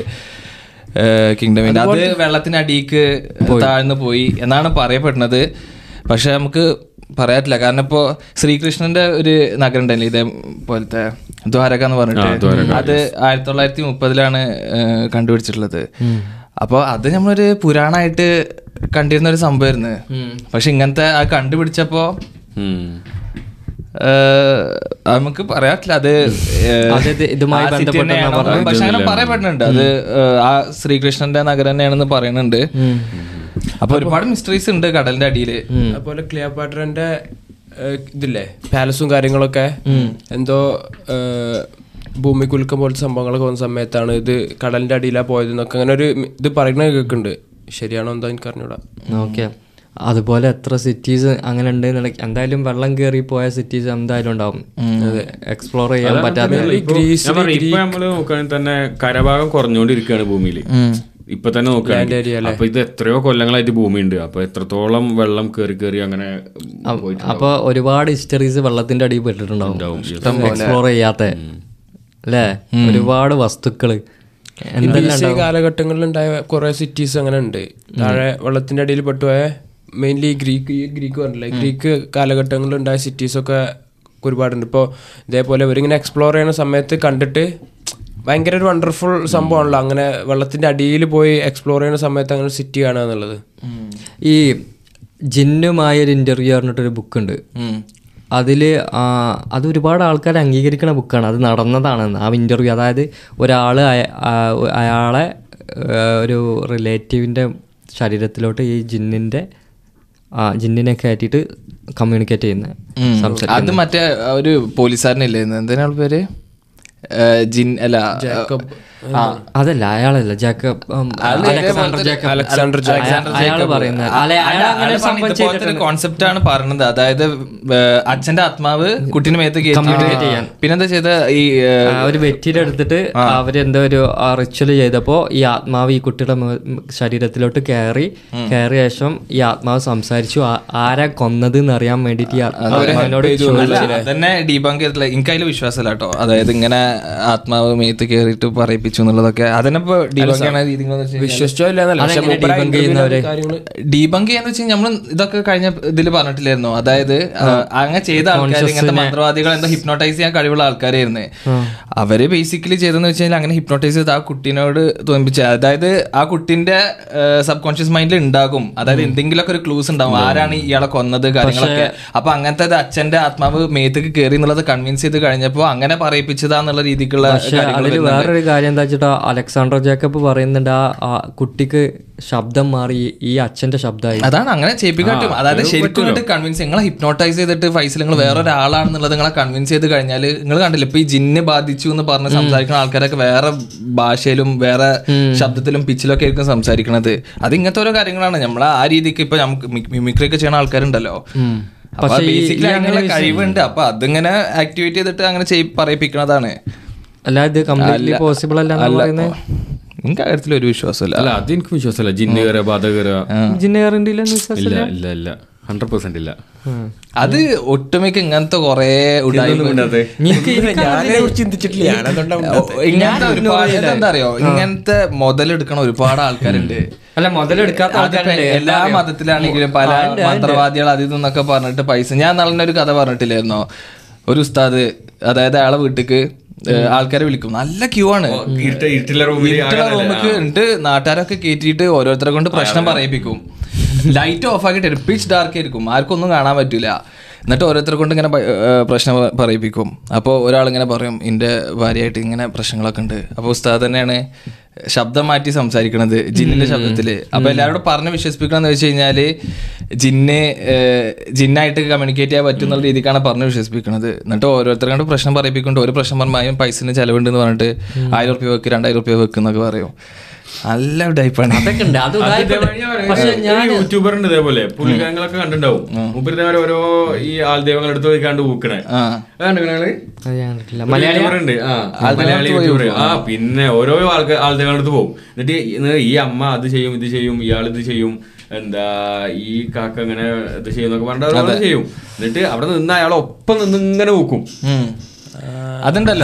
കിങ്ഡം ആയിരുന്നു അത് വെള്ളത്തിനടിക്ക് താഴ്ന്നു പോയി എന്നാണ് പറയപ്പെടുന്നത് പക്ഷെ നമുക്ക് പറയാറ്റില്ല കാരണം ഇപ്പോ ശ്രീകൃഷ്ണന്റെ ഒരു നഗരം ഉണ്ടല്ലേ ഇതേപോലത്തെ ദ്വാരക എന്ന് പറഞ്ഞിട്ട് അത് ആയിരത്തി തൊള്ളായിരത്തി മുപ്പതിലാണ് കണ്ടുപിടിച്ചിട്ടുള്ളത് അപ്പോൾ അത് നമ്മളൊരു പുരാണമായിട്ട് കണ്ടിരുന്ന ഒരു സംഭവമായിരുന്നു പക്ഷെ ഇങ്ങനത്തെ അത് കണ്ടുപിടിച്ചപ്പോ ഉം. ഏഹ്, നമുക്ക് പറയാൻ പറ്റില്ല അത് ഏഹ്, അത് ഇത് ഇതുമായി ആ city ബന്ധപ്പെട്ടെന്നാ തന്നെയാണോ? പറഞ്ഞത്? പക്ഷെ അങ്ങനെ പറയപ്പെടുന്നുണ്ട് അത് ഏഹ്, ആ ശ്രീകൃഷ്ണന്റെ നഗരം തന്നെയാണെന്ന് പറയുന്നുണ്ട് അപ്പൊ ഒരുപാട് മിസ്റ്ററീസ് ഉണ്ട് കടലിന്റെ അടിയില് അതുപോലെ ക്ലിയോപാട്രന്റെ ഏഹ്, ഇതില്ലേ പാലസും കാര്യങ്ങളൊക്കെ എന്തോ ഏഹ്, ഭൂമിക്കുലുക്കം പോലത്തെ സംഭവങ്ങളൊക്കെ വന്ന സമയത്താണ് ഇത് കടലിന്റെ അടിയിലാ പോയതെന്നൊക്കെ അങ്ങനെ ഒരു ഇത് പറയുന്നത് കേൾക്കുന്നുണ്ട് ശരിയാണോ എന്തോ എനിക്ക് അറിഞ്ഞൂടാ ഓക്കെ അതുപോലെ എത്ര സിറ്റീസ് അങ്ങനെ ഉണ്ട് എന്തായാലും വെള്ളം കയറി പോയ സിറ്റീസ് എന്തായാലും ഉണ്ടാവും എക്സ്പ്ലോർ ചെയ്യാൻ പറ്റാത്ത ഇപ്പൊ ഞാൻ പറഞ്ഞു, ഇപ്പൊ നമ്മള് നോക്കുകയാണെങ്കിൽ തന്നെ കരഭാഗം കുറഞ്ഞുകൊണ്ടിരിക്കുകയാണ് ഭൂമിയിൽ ഇപ്പൊ തന്നെ നോക്കുകയാണെങ്കിൽ അപ്പൊ ഇത് എത്രയോ കൊല്ലങ്ങളായിട്ട് ഭൂമിയുണ്ട് അപ്പൊ എത്രത്തോളം വെള്ളം കയറി കയറി അങ്ങനെ പോയിട്ട് അപ്പൊ ഒരുപാട് ഹിസ്റ്ററീസ് വെള്ളത്തിന്റെ അടിയിൽ പെട്ടിട്ടുണ്ടാവും എക്സ്പ്ലോർ ചെയ്യാത്ത അല്ലേ ഒരുപാട് വസ്തുക്കള് എന്തെല്ലാം ഈ കാലഘട്ടങ്ങളിൽ ഉണ്ടായ കുറെ സിറ്റീസ് അങ്ങനെ ഉണ്ട് താഴെ വെള്ളത്തിന്റെ അടിയിൽ പെട്ടുപോയ മെയിൻലി ഗ്രീക്ക് ഈ ഗ്രീക്ക് പറഞ്ഞില്ലേ ഗ്രീക്ക് കാലഘട്ടങ്ങളിൽ ഉണ്ടായ സിറ്റീസ് ഒക്കെ ഒരുപാടുണ്ട് ഇപ്പോൾ ഇതേപോലെ ഇവരിങ്ങനെ എക്സ്പ്ലോർ ചെയ്യുന്ന സമയത്ത് കണ്ടിട്ട് ഭയങ്കര ഒരു വണ്ടർഫുൾ സംഭവമാണല്ലോ അങ്ങനെ വെള്ളത്തിന്റെ അടിയിൽ പോയി എക്സ്പ്ലോർ ചെയ്യുന്ന സമയത്ത് അങ്ങനെ സിറ്റി കാണുക എന്നുള്ളത് ഈ ജിന്നുമായ ഒരു ഇന്റർവ്യൂ പറഞ്ഞിട്ടൊരു ബുക്ക് ഉണ്ട് അതിൽ അത് ഒരുപാട് ആൾക്കാർ അംഗീകരിക്കുന്ന ബുക്കാണ് അത് നടന്നതാണ് ആ ഇൻ്റർവ്യൂ അതായത് ഒരാൾ അയാളെ ആ, ഒരു റിലേറ്റീവിൻ്റെ ശരീരത്തിലോട്ട് ഈ ജിന്നിൻ്റെ ജിന്നിനെ കയറ്റിയിട്ട് കമ്മ്യൂണിക്കേറ്റ് ചെയ്യുന്നത് അത് മറ്റേ ഒരു പോലീസുകാരനില്ലേ എന്തിനാൾ പേര് ഏഹ്, ജിൻ അല്ല ആ അതല്ല അയാളല്ല ജാക്കബ് ഉം, അലക്സാണ്ടർ ജാക്കബ് അലക്സാണ്ടർ അയാ- അയാള് പറയുന്നത് അല്ലെ അയാൾ അങ്ങനെ ഒരു സംഭവം ചെയ്തിട്ടുണ്ട് കോൺസെപ്റ്റ് ആണ് പറഞ്ഞത് അതായത് ഏഹ്, അച്ഛന്റെ ആത്മാവ് കുട്ടീനെ മേത്ത് കയറ്റിയിട്ട് പിന്നെന്താ ചെയ്ത ഈ ഏഹ്, ആ, ഒരു വെറ്റിയുടെ എടുത്തിട്ട് അവരെന്തോ ഒരു റിച്വൽ ചെയ്തപ്പോ ഈ ആത്മാവ് ഈ കുട്ടിയുടെ മേ- ശരീരത്തിലോട്ട് കയറി കയറിയ ശേഷം ഈ ആത്മാവ് സംസാരിച്ചു ആ- ആരാ കൊന്നത് എന്ന് അറിയാൻ വേണ്ടിട്ട് ഈ ആത്മാവിനോട് ചോദിച്ചു അല്ല, അതന്നെ ഡീബങ്ക് ചെയ്തിട്ടില്ല എനിക്ക് അതിൽ വിശ്വാസമില്ല കേട്ടോ അതായത് ഇങ്ങനെ ആത്മാവ് മേത്ത് കയറിയിട്ട് പറയിപ്പിച്ചു എന്നുള്ളതൊക്കെ അതന്നെ ഇപ്പൊ ഡീബങ്ക് ആണ് രീതി വിശ്വസിച്ചോ ഇല്ലെന്നല്ല പക്ഷെ അതെങ്ങനെ മൂപ്പര് ആ debunk interview ചെയ്യുന്നവരെ? ല് കാര്യങ്ങള് ഡീബങ്ക് ചെയ്യാന്ന് വെച്ചാൽ നമ്മൾ ഇതൊക്കെ കഴിഞ്ഞ ഇതിൽ പറഞ്ഞിട്ടില്ലായിരുന്നോ അതായത് ആ, അങ്ങനെ ചെയ്ത ആൾക്കാർ ഇങ്ങനത്തെ മന്ത്രവാദികൾ എന്തോ ഹിപ്നോട്ടൈസ് ചെയ്യാൻ കഴിവുള്ള ആൾക്കാരായിരുന്നു അവര് ബേസിക്കലി ചെയ്തെന്ന് വെച്ച് കഴിഞ്ഞാൽ അങ്ങനെ ഹിപ്നോട്ടൈസ് ചെയ്ത് ആ കുട്ടീനോട് തോന്നിപ്പിച്ച അതായത് ആ കുട്ടിന്റെ സബ് കോൺഷ്യസ് മൈൻഡിൽ ഉണ്ടാകും അതായത് എന്തെങ്കിലുമൊക്കെ ഒരു ക്ലൂസ് ഉണ്ടാവും ആരാണ് ഇയാളെ കൊന്നത് കാര്യങ്ങളൊക്കെ അപ്പൊ അങ്ങനത്തെ ഇത് അച്ഛന്റെ ആത്മാവ് മേത്തേക്ക് കയറി എന്നുള്ളത് കൺവിൻസ് ചെയ്ത് കഴിഞ്ഞപ്പോ അങ്ങനെ പറയിപ്പിച്ചതാന്നുള്ള രീതിക്കുള്ള പക്ഷെ കാര്യങ്ങൾ അതിൽ വേറൊരു കാര്യം എന്താ വെച്ചിട്ടാ അലക്സാണ്ടർ ജേക്കബ് പറയുന്നുണ്ട് ആ ആ കുട്ടിക്ക് ശബ്ദം മാറി ഈ- ഈ അച്ഛന്റെ ശബ്ദമായി അതാണ് അങ്ങനെ ചെയ്യിപ്പിക്കാൻ പറ്റും അതായത് ശരിക്കും കൺവിൻസ് നിങ്ങളെ ഹിപ്നോട്ടൈസ് ചെയ്തിട്ട് ഫൈസിൽ നിങ്ങൾ വേറൊരാളാണെന്നുള്ളത് നിങ്ങളെ കൺവിൻസ് ചെയ്ത് കഴിഞ്ഞാൽ നിങ്ങൾ കണ്ടില്ല ഇപ്പൊ ഈ ജിന്ന് ബാധിച്ചു എന്ന് പറഞ്ഞ് സംസാരിക്കുന്ന ആൾക്കാരൊക്കെ വേറെ ഭാഷയിലും വേറെ ശബ്ദത്തിലും പിച്ചിലും ഒക്കെ ആയിരിക്കും സംസാരിക്കണത് അത് ഇങ്ങനത്തെ ഓരോ കാര്യങ്ങളാണ് നമ്മൾ ആ രീതിക്ക് ഇപ്പൊ നമുക്ക് മിമിക്രി ഒക്കെ ചെയ്യുന്ന ആൾക്കാരുണ്ടല്ലോ അപ്പൊ പക്ഷേ ഈ- ബേസിക്കലി ഈ അങ്ങനെയുള്ള കഴിവുണ്ട് അപ്പൊ അതിങ്ങനെ ആക്ടിവേറ്റ് ചെയ്തിട്ട് അങ്ങനെ ചെയ് പറയിപ്പിക്കണതാണ് അല്ല ഇത് കംപ്ലീറ്റ്ലി പോസിബിൾ അല്ല എന്നാ പറയുന്നത് എനിക്ക് കാര്യത്തിൽ ഒരു വിശ്വാസമില്ല അല്ല അത് എനിക്ക് വിശ്വാസമല്ല ജിന്ന് കയറുക ബാധ കയറുക ജിന്നെ കയറിണ്ടില്ലെന്ന് വിശ്വാസം ഇല്ല ഇല്ല ഇല്ല ഹൺഡ്രഡ് പെർസെന്റ് ഇല്ല അത് ഒട്ടുമിക്ക ഇങ്ങനത്തെ കൊറേ ഉടായ്പ ചിന്തിച്ചിട്ടില്ല ഞാനതുകൊണ്ടാണ് ഇങ്ങനത്തെ ഒരുപാട് എന്താ അറിയോ ഇങ്ങനത്തെ മുതലെടുക്കണ ഒരുപാട് ആൾക്കാരുണ്ട് അല്ല മുതലെടുക്കാത്ത അതിപ്പോ എല്ലാ മതത്തിലാണെങ്കിലും പല മന്ത്രവാദികൾ അത് ഇതെന്നൊക്കെ പറഞ്ഞിട്ട് പൈസ ഞാൻ നാളെ ഒരു കഥ പറഞ്ഞിട്ടില്ലായിരുന്നോ ഒരു ഉസ്താദ് അതായത് അയാളെ വീട്ടിക്ക് ആൾക്കാരെ വിളിക്കും നല്ല ക്യൂ ആണ് ഇരുട്ട ഇരുട്ടിലെ റൂമിൽ ഇരുട്ടുള്ള റൂമിക്ക് എന്നിട്ട് നാട്ടുകാരൊക്കെ കയറ്റിയിട്ട് ഓരോരുത്തരെ കൊണ്ട് പ്രശ്നം പറയിപ്പിക്കും ലൈറ്റ് ഓഫ് ആക്കിയിട്ട് പിച്ച് ഡാർക്ക് ആയിരിക്കും ആർക്കും ഒന്നും കാണാൻ പറ്റില്ല എന്നിട്ട് ഓരോരുത്തരെ കൊണ്ട് ഇങ്ങനെ പ- ഏർ പ്രശ്നം പ- പറയിപ്പിക്കും അപ്പോൾ ഒരാൾ ഇങ്ങനെ പറയും എൻ്റെ ഭാര്യയായിട്ട് ഇങ്ങനെ പ്രശ്നങ്ങളൊക്കെ ഉണ്ട് അപ്പോൾ ഉസ്താദ് തന്നെയാണ് ശബ്ദം മാറ്റി സംസാരിക്കണത് ജിന്നിന്റെ ശബ്ദത്തില് അപ്പൊ എല്ലാവരോടും പറഞ്ഞ് വിശ്വസിപ്പിക്കണം എന്ന് വെച്ച് കഴിഞ്ഞാല് ജിന്ന് ഏർ, ജിന്നായിട്ട് കമ്മ്യൂണിക്കേറ്റ് ചെയ്യാൻ പറ്റും എന്നുള്ള രീതിക്കാണ് പറഞ്ഞ് വിശ്വസിപ്പിക്കുന്നത് എന്നിട്ട് ഓരോരുത്തരെ കൊണ്ട് പ്രശ്നം പറയിപ്പിക്കൊണ്ട് ഒരു പ്രശ്നം പറയുമ്പോൾ പൈസന് ചെലവുണ്ട് എന്ന് പറഞ്ഞിട്ട് ആയിരം റുപ്യ വെക്ക് രണ്ടായിരം റുപ്യ വെക്ക് എന്നൊക്കെ പറയും നല്ല ടൈപ്പാണ് അതൊക്കെ ഉണ്ട് അത് പക്ഷെ ഞാൻ യൂട്യൂബർ ഉണ്ട് ഇതേപോലെ പുള്ളിക്കാരങ്ങളൊക്കെ കണ്ടിട്ടുണ്ടാവും മുപ്പര് ഇതേപോലെ ഓരോ ഈ ആൾദൈവങ്ങൾ എടുത്ത് പോയിക്കാണ്ട് ഊക്കണേ ആ കണ്ടിട്ടുണ്ടോ അത് ഞാൻ കണ്ടിട്ടില്ല. യൂട്യൂബർ ഉണ്ട് ആ മലയാളി യൂട്യൂബർ ആ പിന്നെ ഓരോ ആൾക്ക് ആൾദൈവങ്ങൾ എടുത്ത് പോകും എന്നിട്ട് ഈ- ഈ അമ്മ അത് ചെയ്യും ഇത് ചെയ്യും ഇയാൾ ഇത് ചെയ്യും എന്താ ഈ കാക്ക ഇങ്ങനെ ഇത് ചെയ്യും എന്നൊക്കെ പറഞ്ഞിട്ട് അത് ചെയ്യും എന്നിട്ട് അവിടെ നിന്ന് അയാൾ ഒപ്പം നിന്ന് ഇങ്ങനെ ഊക്കും ഉം. അതുണ്ടല്ലോ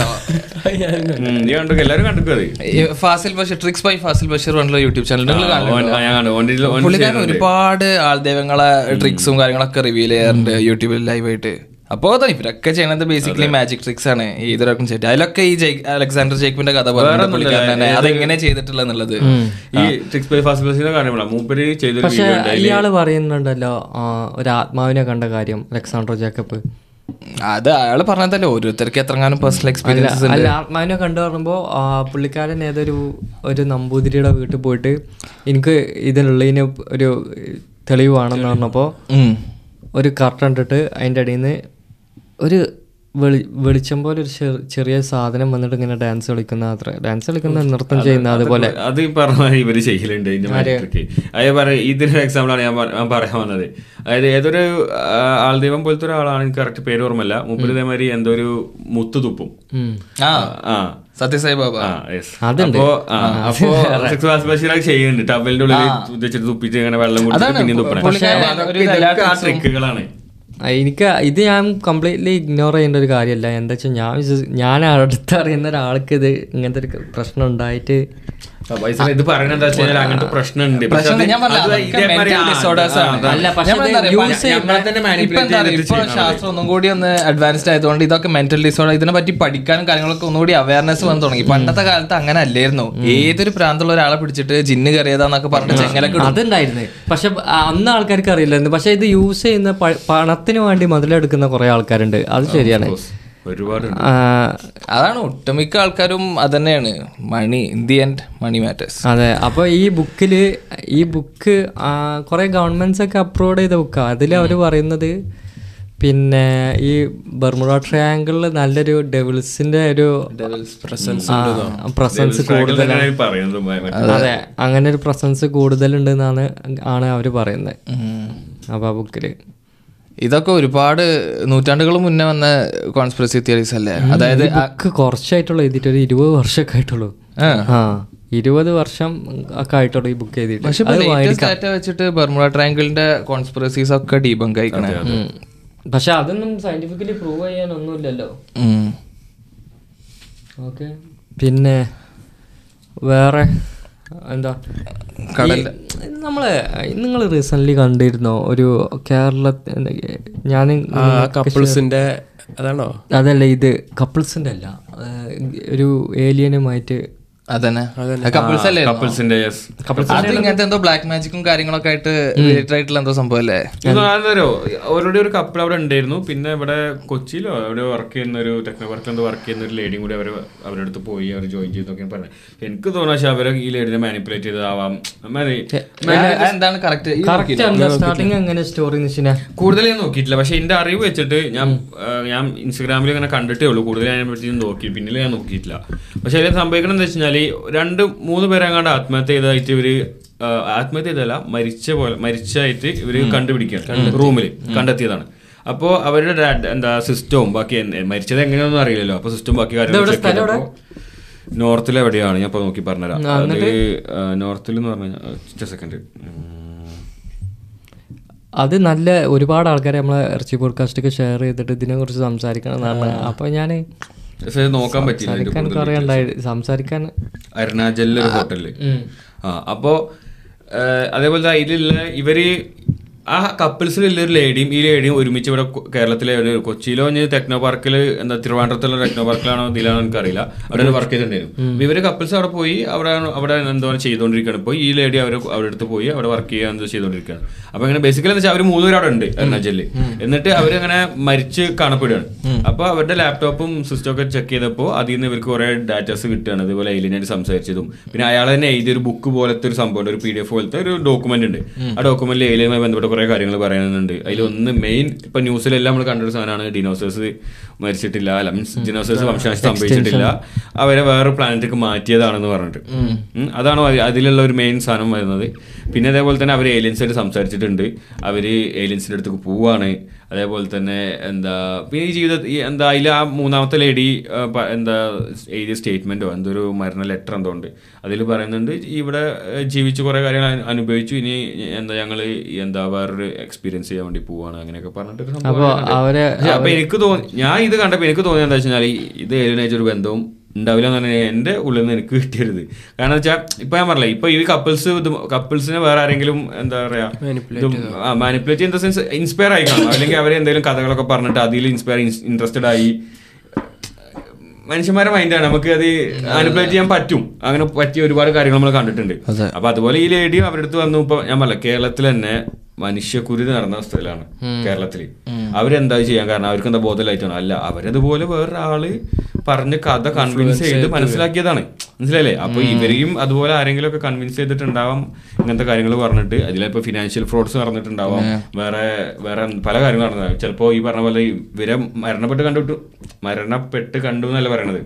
ഉം, നീ കണ്ടു എല്ലാരും കണ്ടിക്കും അത് ഈ ഫാസിൽ ബഷീർ ട്രിക്സ് ബൈ ഫാസിൽ ബഷീർ പറഞ്ഞുള്ള യൂട്യൂബ് ചാനൽ നിങ്ങൾ ഓൻ- ആ, ഞാൻ കണ്ടു. ഓൻ്റെ ഇതില് ഓൻ പുള്ളിക്കാരൻ ചെയ്യുന്നുണ്ട്. ഒരുപാട് ആൾദൈവങ്ങളെ ട്രിക്സും കാര്യങ്ങളൊക്കെ റിവീൽ ചെയ്യാറുണ്ട് യൂട്യൂബിൽ ലൈവായിട്ട് അപ്പോൾ അതാണ് ഇവരൊക്കെ ചെയ്യണത് ബേസിക്കലി മാജിക് ട്രിക്സ് ആണ് ഈ ഇതിലൊക്കെ ചെയ്തിട്ട് അതിലൊക്കെ ഈ ജെ- അലക്സാണ്ടർ ജേക്കിന്റെ കഥ പറഞ്ഞിട്ട് പുള്ളിക്കാരൻ തന്നെ അതെങ്ങനെ ചെയ്തിട്ടുള്ളത് എന്നുള്ളത് ഈ ട്രിക്സ് ബൈ ഫാസ്റ്റ് ബസിന്റെ കാര്യങ്ങളാണ് മൂപ്പര് ചെയ്തൊരു പക്ഷെ വീഡിയോ ഉണ്ട് അതില് ഇയാള് പറയുന്നുണ്ടല്ലോ ആ, ഒരു ആത്മാവിനെ കണ്ട കാര്യം അലക്സാണ്ടർ ജേക്കബ് അത് അയാൾ പറഞ്ഞതല്ലേ ഓരോരുത്തർക്ക് എത്രങ്ങാനും പേഴ്സണൽ എക്സ്പീരിയൻസസ് ഉണ്ട് അല്ല ആത്മാവിനെ കണ്ടു പറയുമ്പോൾ പുള്ളിക്കാരൻ ഏതൊരു ഒരു നമ്പൂതിരിയുടെ വീട്ടിൽ പോയിട്ട് എനിക്ക് ഇതിനുള്ളതിന് ഒരു തെളിവാണെന്ന് പറഞ്ഞപ്പോൾ ഉം. ഒരു കർട്ടൻ ഇട്ടിട്ട് അതിൻ്റെ അടിയിൽ നിന്ന് ഒരു വെളി വെളിച്ചം പോലെ ഒരു ചെറി- ചെറിയ സാധനം വന്നിട്ട് ഇങ്ങനെ ഡാൻസ് കളിക്കുന്ന അത്ര ഡാൻസ് കളിക്കുന്ന നൃത്തം ചെയ്യുന്ന അതുപോലെ അത് ഈ പറഞ്ഞ മാതിരി ഇവര് ചെയ്യലുണ്ട് ഇതിന്റെ മാറ്റർക്ക് അത് പറയും ഇതിന്റെ എക്സാമ്പിൾ ആണ് ഞാൻ പറ- ഞാൻ പറയാൻ വന്നത് അതായത് ഏതൊരു ആ, ആൾദൈവം പോലത്തെ ഒരാളാണ് എനിക്ക് കറക്റ്റ് പേര് ഓർമ്മല്ല മൂപ്പര് ഇതേമാതിരി എന്തോ ഒരു മുത്തു തുപ്പും ഉം. ആ ആ സത്യസായി ബാബ ആ, yes. അപ്പോ ആ, അപ്പോ സെക്സ് ബഷീറൊക്കെ ചെയ്യുന്നുണ്ട് ടവലിന്റെ ഉള്ളിൽ വെച്ചിട്ട് തുപ്പിച്ച് ഇങ്ങനെ വെള്ളം കുടിച്ചിട്ട് അതാണ് പിന്നെയും തുപ്പണേ പുള്ളിക്കാരൻ അപ്പൊ അതൊക്കെ ഒരു ഇതൊക്കെ ആ കലാകാരൻ ട്രിക്കുകളാണ് ആ, എനിക്ക് ഇത് ഞാൻ കംപ്ലീറ്റ്ലി ഇഗ്നോർ ചെയ്യേണ്ട ഒരു കാര്യമല്ല എന്താ വെച്ചാൽ ഞാൻ വിശ്വസി- ഞാൻ അടുത്തറിയുന്ന ഒരാൾക്ക് ഇത് ഇങ്ങനത്തെ ഒരു പ്രശ്നം ഉണ്ടായിട്ട് വയസ്സിൽ ഇത് പറയുന്നത് എന്താ വെച്ചാൽ അങ്ങനത്തെ പ്രശ്നമുണ്ട് പക്ഷെ പ്രശ്നം അത് ഞാൻ പറഞ്ഞില്ല, അത് അതൊക്കെ ഇതേമാതിരി mental ആ, disorders ആ, ആണ്. അതാണ്. അല്ല, പക്ഷെ ഞാൻ ഇത് എന്താ അറിയോ, use പണ്ട് ചെയ്യുന്ന- നമ്മളെ തന്നെ ഇപ്പൊ manipulate എന്താ അറിയോ, ചെയ്തിട്ട് ഇപ്പൊ ചെയ്യണം ശാസ്ത്രം ഒന്നും കൂടി ഒന്ന് അഡ്വാൻസ്ഡ് ആയതുകൊണ്ട് ഇതൊക്കെ മെന്റൽ ഡിസോർഡർ ഇതിനെ പറ്റി പഠിക്കാനും കാര്യങ്ങളൊക്കെ ഒന്നുകൂടി അവയർനെസ് വന്നു തുടങ്ങി പണ്ടത്തെ കാലത്ത് അങ്ങനെ അല്ലായിരുന്നു ഏതൊരു പ്രാന്തമുള്ള ഒരാളെ പിടിച്ചിട്ട് ജിന്ന് കയറിയതാന്നൊക്കെ പറഞ്ഞിട്ട് ചെങ്ങലൊക്കെ ഇടും. അതുണ്ടായിരുന്നു പക്ഷെ അന്ന് ആൾക്കാർക്ക് അറിയില്ലായിരുന്നു പക്ഷെ ഇത് യൂസ് ചെയ്യുന്ന പ- പണത്തിന് വേണ്ടി മുതലെടുക്കുന്ന കുറെ ആൾക്കാരുണ്ട് അത് ശരിയാണ് ഒരുപാട് ആ, അതാണ് ഒട്ടുമിക്ക ആൾക്കാരും അതന്നെയാണ് money in the end money matters അതെ അപ്പോൾ ഈ ബുക്കിൽ ഈ ബുക്ക് കുറേ ഗവൺമെൻറ്സ് ഒക്കെ അപ്രൂവ് ചെയ്ത ബുക്കാണ് അതിൽ അവർ പറയുന്നത് പിന്നെ ഈ ബർമുഡ ട്രയാങ്കിളിൽ നല്ലൊരു ഡെവിൾസിന്റെ ഒരു പ്രസൻസ് കൂടുതലാണ് പറയുന്നത് മറ്റേ അതെ അങ്ങനെ ഒരു പ്രസൻസ് കൂടുതലുണ്ടെന്നാണ് ആണ് അവർ പറയുന്നത് അപ്പോൾ ആ ബുക്കിൽ ഇതൊക്കെ ഒരുപാട് നൂറ്റാണ്ടുകൾ മുന്നേ വന്ന കോൺസ്പിറസി തിയറീസ് അല്ലേ അതായത് ആ- ബുക്ക് കുറച്ചായിട്ടുള്ളൂ എഴുതിയിട്ട് ഒരു ഇരുപത് വർഷമൊക്കെ ആയിട്ടുള്ളൂ ആ. ആ ഇരുപത് വർഷം ഒക്കെ ആയിട്ടുള്ളൂ ഈ ബുക്ക് എഴുതിയിട്ട് പക്ഷെ അത് വായിക്കാം ഡാറ്റ വെച്ചിട്ട് ബർമുഡ ട്രയാങ്കിളിന്റെ കോൺസ്പിറസീസ് ഒക്കെ ഡീബങ്ക് ആയിക്കണേ ഉം. പക്ഷെ അതൊന്നും സയന്റിഫിക്കലി പ്രൂവ് ചെയ്യാനൊന്നുമില്ലല്ലോ ഉം. ഓക്കെ പിന്നെ വേറെ എന്താ കടലില്. ഈ നമ്മള് നിങ്ങൾ റീസെന്റ് കണ്ടിരുന്നോ ഒരു കേരള ഞാൻ കപ്പിൾസിന്റെ അതാണോ അതല്ല ഇത് കപ്പിൾസിന്റെ അല്ല ആ, ഒരു ഏലിയനുമായിട്ട് അതന്നെ കപ്പിൾസ് അല്ലേ കപ്പിൾസിന്റെ യെസ് അത് ഇങ്ങനത്തെ എന്തോ ബ്ലാക്ക് മാജിക്കും കാര്യങ്ങളൊക്കെ ആയിട്ട് റിലേറ്റഡ് ആയിട്ടുള്ള എന്തോ സംഭവം അല്ലേ എന്താണോ അവരുടെ ഒരു കപ്പിൾ അവിടെ ഉണ്ടായിരുന്നു പിന്നെ ഇവിടെ കൊച്ചിയിലോ അവിടെ വർക്ക് ചെയ്യുന്ന ഒരു ടെക്നോ പാർക്കിൽ എന്തോ വർക്ക് ചെയ്യുന്ന ഒരു ലേഡിയും കൂടി അവർ അവരുടെ അടുത്ത് പോയി അവർ ജോയിൻ ചെയ്തൊക്കെ പറഞ്ഞു എനിക്ക് തോന്നുന്നു പക്ഷെ അവരെ ഈ ലേഡിനെ മാനിപ്പുലേറ്റ് ചെയ്തതാവാം അമ്മാതിരി എന്താണ് കറക്റ്റ് കറക്റ്റ് സ്റ്റാർട്ടിങ് എങ്ങനെ സ്റ്റോറി നിശ്ചിന കൂടുതൽ ഞാൻ നോക്കിയിട്ടില്ല പക്ഷെ എന്റെ അറിവ് വെച്ചിട്ട് ഞാൻ ആ, ഞാൻ ഇൻസ്റ്റാഗ്രാമിൽ ഇങ്ങനെ കണ്ടിട്ടേ ഉള്ളൂ കൂടുതൽ അതിനെ പറ്റി നോക്കി പിന്നിൽ ഞാൻ നോക്കിയിട്ടില്ല പക്ഷെ അതിൽ സംഭവിക്കണം എന്താ വെച്ചാൽ രണ്ട് മൂന്ന് പേരെങ്ങാണ്ട് ആത്മഹത്യ ചെയ്തതായിട്ട് ഇവര് ആ, ആത്മഹത്യ ചെയ്തല്ല മരിച്ച പോലെ മരിച്ചായിട്ട് ഇവര് കണ്ടുപിടിക്കുകയാണ് റൂമിൽ കണ്ടെത്തിയതാണ് അപ്പോൾ അവരുടെ ഡാ- എന്താ സിസ്റ്റവും ബാക്കി എന്ത് മരിച്ചത് എങ്ങനെയാണെന്നും അറിയില്ലല്ലോ അപ്പൊ സിസ്റ്റവും ബാക്കി കാര്യങ്ങളും നോർത്തിൽ എവിടെയാണ് ഞാൻ ഇപ്പൊ നോക്കി പറഞ്ഞുതരാം അത് നോർത്തിൽ എന്ന് പറഞ്ഞ സെക്കൻഡ് അത് നല്ല ഒരുപാട് ആൾക്കാരെ നമ്മളെ ഇറച്ചി പോഡ്കാസ്റ്റ് ഒക്കെ ഷെയർ ചെയ്തിട്ട് ഇതിനെ കുറിച്ച് സംസാരിക്കണം എന്നാണ് അപ്പൊ ഞാൻ പക്ഷെ ഇത് നോക്കാൻ പറ്റില്ല ഇതിന്റെ സംസാരിക്കാൻ കൂടുതൽ കുറെ ഉണ്ടായി സംസാരിക്കാൻ അരുണാചലിലെ ഒരു ഹോട്ടലില് ആ അപ്പോ ഏഹ്, അതേപോലെ അതിലുള്ള ഇവര് ആ കപ്പിൾസിലുള്ള ഒരു ലേഡിയും ഈ ലേഡിയും ഒരുമിച്ച് ഇവിടെ കൊ- കേരളത്തിലെ ഒരു കൊച്ചിയിലോ ഇനി ടെക്നോ പാർക്കിൽ എന്താ തിരുവനന്തപുരത്തുള്ള ടെക്നോ പാർക്കിലാണോ ഇതിലാണോ എനിക്കറിയില്ല അവിടെ വർക്ക് ചെയ്തിട്ടുണ്ടായിരുന്നു അപ്പൊ ഇവര് കപ്പിൾസ് അവിടെ പോയി അവിടെ അവിടെ എന്തോ ചെയ്തുകൊണ്ടിരിക്കുകയാണ് ഇപ്പോൾ ഈ ലേഡി അവർ അവിടെ അടുത്ത് പോയി അവിടെ വർക്ക് ചെയ്യാൻ എന്തോ ചെയ്തുകൊണ്ടിരിക്കുകയാണ് അപ്പൊ അങ്ങനെ ബേസിക്കലി എന്ന് വെച്ചാൽ അവർ മൂന്നുപേരും അവിടെ ഉണ്ട് അരുണാചലിൽ എന്നിട്ട് അവരങ്ങനെ മരിച്ച് കാണപ്പെടുകയാണ് അപ്പൊ അവരുടെ ലാപ്ടോപ്പും സിസ്റ്റം ഒക്കെ ചെക്ക് ചെയ്തപ്പോൾ അതിൽ നിന്ന് ഇവർക്ക് കുറെ ഡാറ്റാസ് കിട്ടുകയാണ് അതുപോലെ എലിനായിട്ട് സംസാരിച്ചതും പിന്നെ അയാൾ തന്നെ എഴുതിയ ഒരു ബുക്ക് പോലത്തെ ഒരു സംഭവം ഒരു പി ഡി എഫ് പോലത്തെ ഒരു ഡോക്യുമെന്റ് ഉണ്ട് ആ ഡോക്യുമെന്റിൽ എലിയുമായി ബന്ധപ്പെട്ട കുറെ കാര്യങ്ങൾ പറയുന്നുണ്ട് അതിലൊന്ന് മെയിൻ ഇപ്പൊ ന്യൂസിലെല്ലാം നമ്മൾ കണ്ടൊരു സാധനമാണ് ഡിനോസേഴ്സ് മരിച്ചിട്ടില്ല അല്ല മീൻസ് ഡിനോസേഴ്സ് വംശനാശം സംഭവിച്ചിട്ടില്ല അവരെ വേറെ പ്ലാനറ്റിലേക്ക് മാറ്റിയതാണെന്ന് പറഞ്ഞിട്ട് ഉം. അതാണ് അതി- അതിലുള്ള ഒരു മെയിൻ സാധനം വരുന്നത് പിന്നെ അതേപോലെ തന്നെ അവർ ഏലിയൻസായിട്ട് സംസാരിച്ചിട്ടുണ്ട് അവര് ഏലിയൻസിന്റെ അടുത്തേക്ക് പോവാണ് അതേപോലെ തന്നെ എന്താ പിന്നെ ഈ ജീവിത ഈ എന്താ അതിൽ ആ മൂന്നാമത്തെ ലേഡി എന്താ എഴുതിയ സ്റ്റേറ്റ്മെന്റോ എന്തോ ഒരു മരണ ലെറ്റർ എന്തോ ഉണ്ട് അതിൽ പറയുന്നുണ്ട് ഇവിടെ ഏഹ്, ജീവിച്ച് കുറെ കാര്യങ്ങൾ അനു- അനുഭവിച്ചു ഇനി എന്താ ഞങ്ങൾ എന്താ വേറൊരു എക്സ്പീരിയൻസ് ചെയ്യാൻ വേണ്ടി പോവാണ് അങ്ങനെയൊക്കെ പറഞ്ഞിട്ട് ഒരു സംഭവം അപ്പൊ ഉണ്ട്. അവരെ പക്ഷെ അപ്പൊ എനിക്ക് തോന്നി ഞാൻ ഇത് കണ്ടപ്പോ എനിക്ക് തോന്നിയത് എന്താ വെച്ചാൽ ഇത് ഏലിയനായിട്ട് ഒരു ബന്ധവും ഉണ്ടാവില്ല എന്ന് പറഞ്ഞാൽ എന്റെ ഉള്ളിൽ നിന്ന് എനിക്ക് കിട്ടിയത് കാരണം വെച്ചാൽ ഇപ്പൊ ഞാൻ പറഞ്ഞില്ല ഇപ്പൊ ഈ കപ്പിൾസ് ഇത് കപ്പിൾസിനെ വേറെ ആരെങ്കിലും എന്താ പറയാ manipulate in the sense inspire ആയി കാണും അല്ലെങ്കിൽ അവരെ എന്തെങ്കിലും കഥകളൊക്കെ പറഞ്ഞിട്ട് അതിൽ ഇൻസ്പയർ ഇൻട്രസ്റ്റഡ് ആയി മനുഷ്യന്മാരെ മൈൻഡാണ് നമുക്ക് അത് മാനിപ്പുലേറ്റ് ചെയ്യാൻ പറ്റും അങ്ങനെ പറ്റിയ ഒരുപാട് കാര്യങ്ങൾ നമ്മൾ കണ്ടിട്ടുണ്ട് അപ്പൊ അതുപോലെ ഈ ലേഡി അവരുടെ അടുത്ത് വന്നു ഇപ്പൊ ഞാൻ പറഞ്ഞ കേരളത്തിൽ തന്നെ മനുഷ്യക്കുരുതി നടന്ന സ്ഥലമാണ് കേരളത്തില് അവരെന്താ ചെയ്യാൻ കാരണം അവർക്ക് എന്താ ബോധമില്ലായിട്ടാണ് അല്ല അവരതുപോലെ വേറൊരാള് പറഞ്ഞ് കഥ കൺവിൻസ് ചെയ്ത് മനസ്സിലാക്കിയതാണ് മനസ്സിലായില്ലേ അപ്പൊ ഇവരെയും അതുപോലെ ആരെങ്കിലും ഒക്കെ കൺവിൻസ് ചെയ്തിട്ടുണ്ടാവാം ഇങ്ങനത്തെ കാര്യങ്ങൾ പറഞ്ഞിട്ട് അതിലിപ്പോ ഫിനാൻഷ്യൽ ഫ്രോഡ്സ് നടന്നിട്ടുണ്ടാവാം വേറെ വേറെ പല കാര്യങ്ങളും നടന്നത് ചിലപ്പോ ഈ പറഞ്ഞ പോലെ ഇവരെ മരണപ്പെട്ട് കണ്ടിട്ടു മരണപ്പെട്ട് കണ്ടു എന്നല്ല പറയണത്